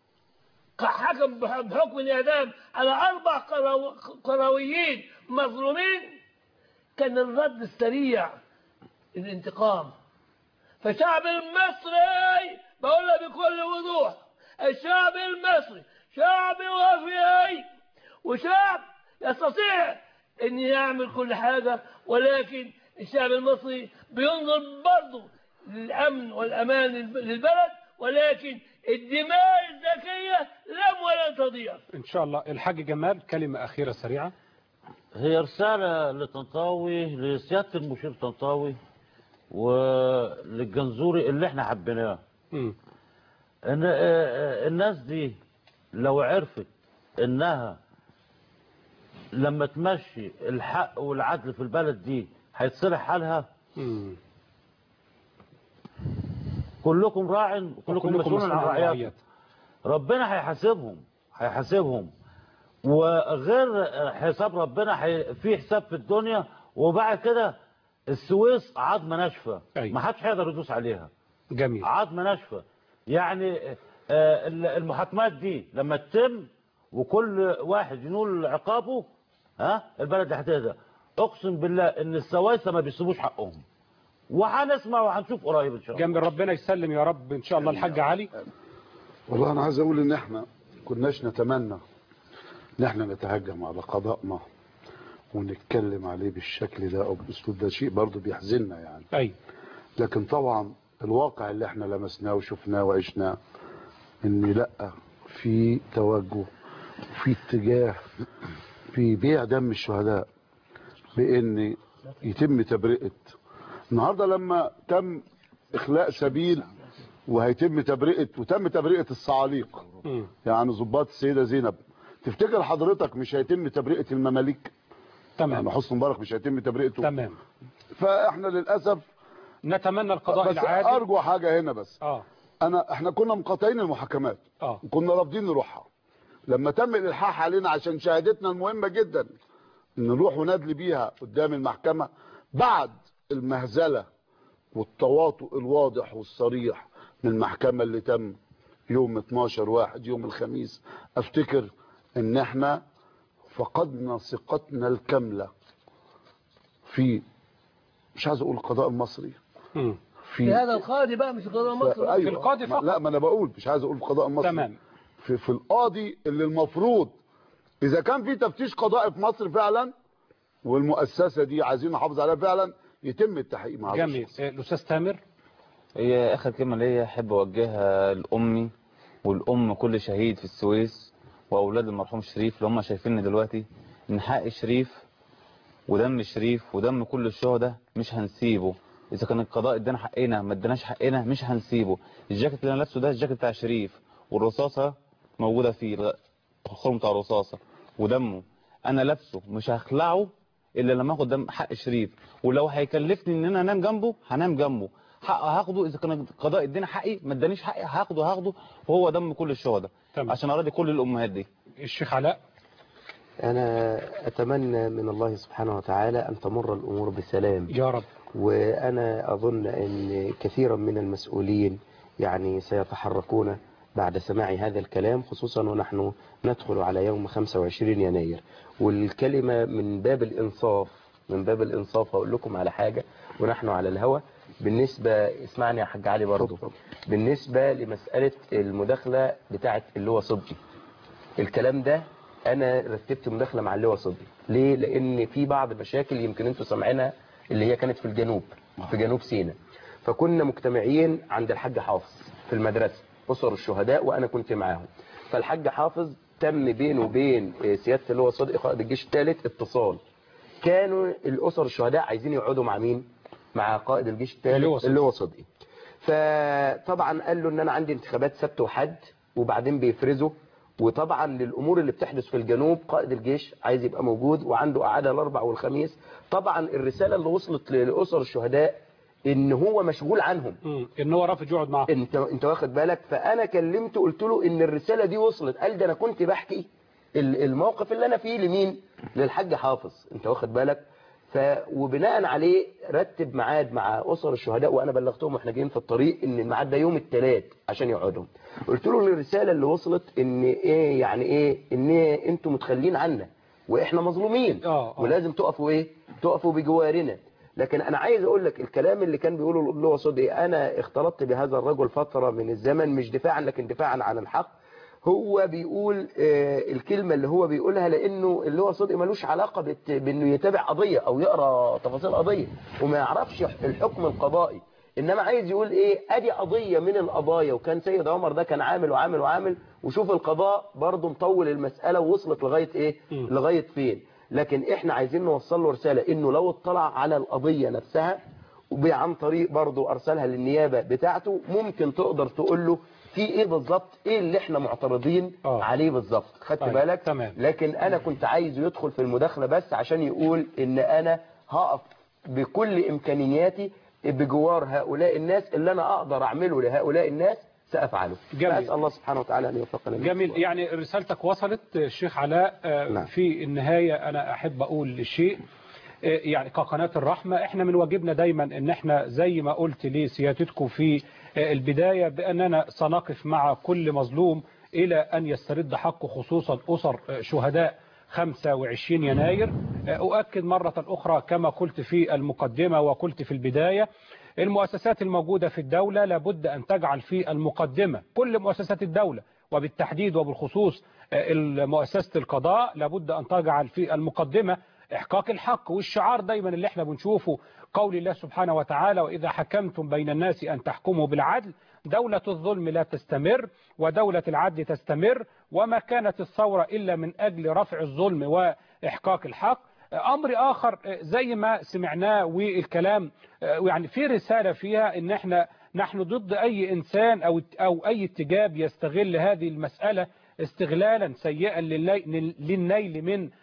Speaker 2: حكم بح- بحكم الاعدام على اربع قرو- قرويين مظلومين كان الرد السريع الانتقام فالشعب المصري بقولها بكل وضوح الشعب المصري شعب وفي وشعب يستطيع ان يعمل كل حاجة ولكن الشعب المصري بينظر برضه للامن والامان للب- للبلد ولكن الدماء الذكية لم ولن تضيع
Speaker 1: إن شاء الله الحاج جمال كلمة أخيرة سريعة
Speaker 4: هي رسالة لطنطاوي لسيادة المشير طنطاوي وللجنزوري اللي احنا حبيناه
Speaker 1: مم.
Speaker 4: ان آه، آه، الناس دي لو عرفت انها لما تمشي الحق والعدل في البلد دي هيتصلح حالها
Speaker 1: مم.
Speaker 4: كلكم راع وكلكم مسؤول عن رعيته
Speaker 1: رعيته.
Speaker 4: ربنا هيحاسبهم هيحاسبهم وغير حساب ربنا هي- في حساب في الدنيا وبعد كده السويس عظمه ناشفه
Speaker 1: أيوة.
Speaker 4: ما حدش هيقدر يدوس عليها
Speaker 1: جميل
Speaker 4: عظمه ناشفه يعني آه، ال- المحاكمات دي لما تتم وكل واحد ينول عقابه ها البلد دي هتهدى اقسم بالله ان السويسه ما بيسيبوش حقهم وهنسمع وهنشوف قريب ان شاء الله
Speaker 1: جنب ربنا يسلم يا رب إن شاء الله الحاج علي
Speaker 5: والله انا عايز اقول ان احنا كناش نتمنى ان احنا نتهجم على قضائنا ونتكلم عليه بالشكل ده او بالاسلوب ده شيء برضه بيحزننا يعني
Speaker 1: أي
Speaker 5: لكن طبعا الواقع اللي احنا لمسناه وشفناه وعشناه ان لا في توجه وفي اتجاه في بيع دم الشهداء بان يتم تبرئه النهارده لما تم اخلاء سبيل وهيتم تبرئه وتم تبرئه الصعاليق
Speaker 1: مم.
Speaker 5: يعني ضباط السيده زينب تفتكر حضرتك مش هيتم تبرئه المماليك
Speaker 1: تمام
Speaker 5: يعني حسن مبارك مش هيتم تبرئته
Speaker 1: تمام
Speaker 5: فاحنا للاسف
Speaker 1: نتمنى القضاء
Speaker 5: بس
Speaker 1: العادل
Speaker 5: ارجو حاجه هنا بس
Speaker 1: اه
Speaker 5: انا احنا كنا مقاطعين المحاكمات
Speaker 1: اه
Speaker 5: وكنا رافضين نروحها لما تم الالحاح علينا عشان شهادتنا المهمه جدا نروح وندلي بيها قدام المحكمه بعد المهزله والتواطؤ الواضح والصريح من المحكمه اللي تم يوم 12 واحد يوم الخميس افتكر ان احنا فقدنا ثقتنا الكامله في مش عايز اقول القضاء المصري
Speaker 1: مم.
Speaker 2: في هذا القاضي بقى مش قضاء مصر
Speaker 5: أيوة.
Speaker 1: في القاضي
Speaker 5: ما-
Speaker 1: فقط.
Speaker 5: لا ما انا بقول مش عايز اقول القضاء المصري
Speaker 1: تمام
Speaker 5: في, في القاضي اللي المفروض اذا كان في تفتيش قضائي في مصر فعلا والمؤسسه دي عايزين نحافظ عليها فعلا يتم التحقيق مع هذا
Speaker 1: جميل
Speaker 5: الشخص.
Speaker 1: آه، الاستاذ تامر
Speaker 6: هي اخر كلمه ليا احب اوجهها لامي والام كل شهيد في السويس واولاد المرحوم شريف اللي هم شايفيني دلوقتي ان حق شريف ودم شريف ودم كل الشهداء مش هنسيبه اذا كان القضاء ادانا حقنا ما اداناش حقنا مش هنسيبه الجاكيت اللي انا لابسه ده الجاكيت بتاع شريف والرصاصه موجوده فيه الغ- الخرم بتاع الرصاصه ودمه انا لابسه مش هخلعه الا لما اخد دم حق شريف ولو هيكلفني ان انا انام جنبه هنام جنبه حق هاخده اذا كان القضاء اداني حقي ما ادانيش حقي هاخده هاخده وهو دم كل الشهداء
Speaker 1: تمام.
Speaker 6: عشان اراضي كل الامهات دي
Speaker 1: الشيخ علاء
Speaker 8: أنا أتمنى من الله سبحانه وتعالى أن تمر الأمور بسلام
Speaker 1: يا رب
Speaker 8: وأنا أظن أن كثيرا من المسؤولين يعني سيتحركون بعد سماع هذا الكلام خصوصا ونحن ندخل على يوم 25 يناير والكلمة من باب الإنصاف من باب الإنصاف أقول لكم على حاجة ونحن على الهوى بالنسبة اسمعني يا حاج علي برضو بالنسبة لمسألة المداخلة بتاعت اللي هو صدقي الكلام ده انا رتبت مداخله مع اللواء صدقي ليه لان في بعض مشاكل يمكن انتوا سامعينها اللي هي كانت في الجنوب في جنوب سيناء فكنا مجتمعين عند الحاج حافظ في المدرسه اسر الشهداء وانا كنت معاهم فالحاج حافظ تم بينه وبين آه، سياده اللواء صدقي قائد الجيش الثالث اتصال كانوا الاسر الشهداء عايزين يقعدوا مع مين مع قائد الجيش
Speaker 1: اللواء
Speaker 8: الثالث
Speaker 1: صدقي.
Speaker 8: اللواء صدقي فطبعا قال له ان انا عندي انتخابات سبت وحد وبعدين بيفرزوا وطبعا للامور اللي بتحدث في الجنوب قائد الجيش عايز يبقى موجود وعنده قعده الاربع والخميس طبعا الرساله اللي وصلت لاسر الشهداء ان هو مشغول عنهم
Speaker 1: مم. ان هو رافض يقعد معاه
Speaker 8: انت انت واخد بالك فانا كلمته قلت له ان الرساله دي وصلت قال ده انا كنت بحكي ال- الموقف اللي انا فيه لمين للحاج حافظ انت واخد بالك ف وبناء عليه رتب ميعاد مع اسر الشهداء وانا بلغتهم واحنا جايين في الطريق ان الميعاد ده يوم الثلاث عشان يقعدهم قلت له الرساله اللي وصلت ان ايه يعني ايه ان انتوا متخلين عنا واحنا مظلومين
Speaker 1: آه، آه.
Speaker 8: ولازم تقفوا ايه تقفوا بجوارنا لكن انا عايز اقول لك الكلام اللي كان بيقوله اللي هو صدقي انا اختلطت بهذا الرجل فتره من الزمن مش دفاعا لكن دفاعا عن الحق هو بيقول آه، الكلمة اللي هو بيقولها لأنه اللي هو صدقي ملوش علاقة بت- بأنه يتابع قضية أو يقرأ تفاصيل قضية وما يعرفش الحكم القضائي إنما عايز يقول إيه أدي قضية من القضايا وكان سيد عمر ده كان عامل وعامل وعامل وشوف القضاء برضه مطول المسألة ووصلت لغاية إيه
Speaker 1: مم.
Speaker 8: لغاية فين لكن إحنا عايزين نوصل له رسالة إنه لو اطلع على القضية نفسها وعن طريق برضه ارسلها للنيابه بتاعته ممكن تقدر تقول له في ايه بالظبط ايه اللي احنا معترضين
Speaker 1: آه.
Speaker 8: عليه بالظبط خدت
Speaker 1: طيب،
Speaker 8: بالك
Speaker 1: تمام.
Speaker 8: لكن انا كنت عايزه يدخل في المداخله بس عشان يقول ان انا هقف بكل امكانياتي بجوار هؤلاء الناس اللي انا اقدر اعمله لهؤلاء الناس سافعله
Speaker 1: جميل.
Speaker 8: فاسال الله سبحانه وتعالى ان يوفقنا للصواب.
Speaker 1: جميل يعني رسالتك وصلت الشيخ علاء آه،
Speaker 8: نعم.
Speaker 1: في النهاية أنا أحب أقول الشيء آه، يعني كقناة الرحمة احنا من واجبنا دايما ان احنا زي ما قلت لسيادتكم في آه، البداية بأننا سنقف مع كل مظلوم إلى أن يسترد حقه خصوصا أسر آه، شهداء 25 يناير آه، أؤكد مرة أخرى كما قلت في المقدمة وقلت في البداية المؤسسات الموجودة في الدولة لابد أن تجعل في المقدمة كل مؤسسات الدولة وبالتحديد وبالخصوص آه، مؤسسة القضاء لابد أن تجعل في المقدمة إحقاق الحق والشعار دايما اللي احنا بنشوفه قول الله سبحانه وتعالى وإذا حكمتم بين الناس أن تحكموا بالعدل دولة الظلم لا تستمر ودولة العدل تستمر وما كانت الثورة إلا من أجل رفع الظلم وإحقاق الحق أمر آخر زي ما سمعناه والكلام يعني في رسالة فيها إن احنا نحن ضد أي إنسان أو أو أي اتجاه يستغل هذه المسألة استغلالا سيئا للي- للنيل من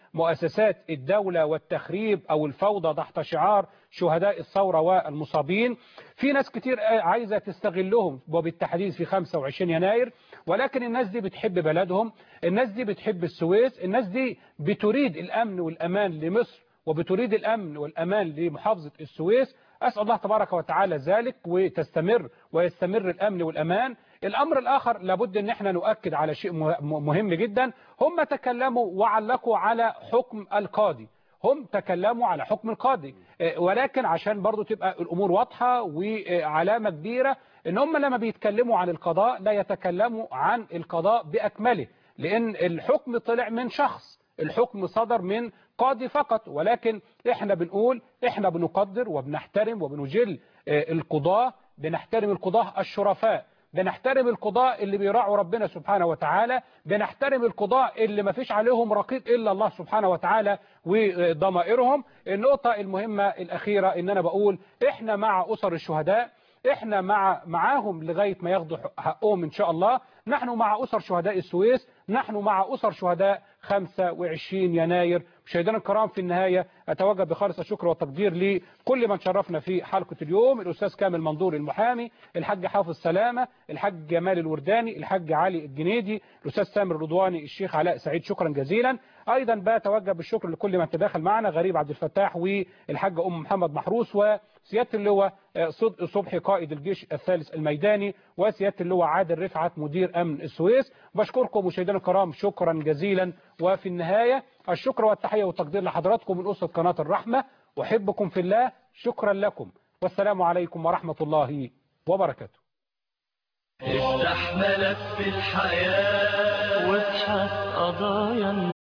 Speaker 1: مؤسسات الدولة والتخريب أو الفوضى تحت شعار شهداء الثورة والمصابين في ناس كتير عايزة تستغلهم وبالتحديد في 25 يناير ولكن الناس دي بتحب بلدهم الناس دي بتحب السويس الناس دي بتريد الأمن والأمان لمصر وبتريد الأمن والأمان لمحافظة السويس أسأل الله تبارك وتعالى ذلك وتستمر ويستمر الأمن والأمان الأمر الآخر لابد أن احنا نؤكد على شيء مهم جدا هم تكلموا وعلقوا على حكم القاضي هم تكلموا على حكم القاضي ولكن عشان برضو تبقى الأمور واضحة وعلامة كبيرة ان هم لما بيتكلموا عن القضاء لا يتكلموا عن القضاء بأكمله لأن الحكم طلع من شخص الحكم صدر من قاضي فقط ولكن احنا بنقول احنا بنقدر وبنحترم وبنجل القضاة بنحترم القضاة الشرفاء بنحترم القضاء اللي بيراعوا ربنا سبحانه وتعالى بنحترم القضاء اللي ما فيش عليهم رقيب إلا الله سبحانه وتعالى وضمائرهم النقطة المهمة الأخيرة إن أنا بقول إحنا مع أسر الشهداء إحنا مع معاهم لغاية ما ياخدوا حقهم إن شاء الله نحن مع أسر شهداء السويس نحن مع أسر شهداء 25 يناير مشاهدينا الكرام في النهاية أتوجه بخالص الشكر والتقدير لكل من شرفنا في حلقة اليوم الأستاذ كامل منظور المحامي الحاج حافظ سلامة الحاج جمال الورداني الحاج علي الجنيدي الأستاذ سامر الرضواني الشيخ علاء سعيد شكرا جزيلا أيضا بتوجه بالشكر لكل من تداخل معنا غريب عبد الفتاح والحاج أم محمد محروس وسيادة اللواء صدق صبحي قائد الجيش الثالث الميداني وسيادة اللواء عادل رفعت مدير أمن السويس بشكركم مشاهدينا الكرام شكرا جزيلا وفي النهاية الشكر والتحية والتقدير لحضراتكم من أسرة قناة الرحمة أحبكم في الله شكرا لكم والسلام عليكم ورحمة الله وبركاته
Speaker 12: افتح ملف الحياة وابحث قضايا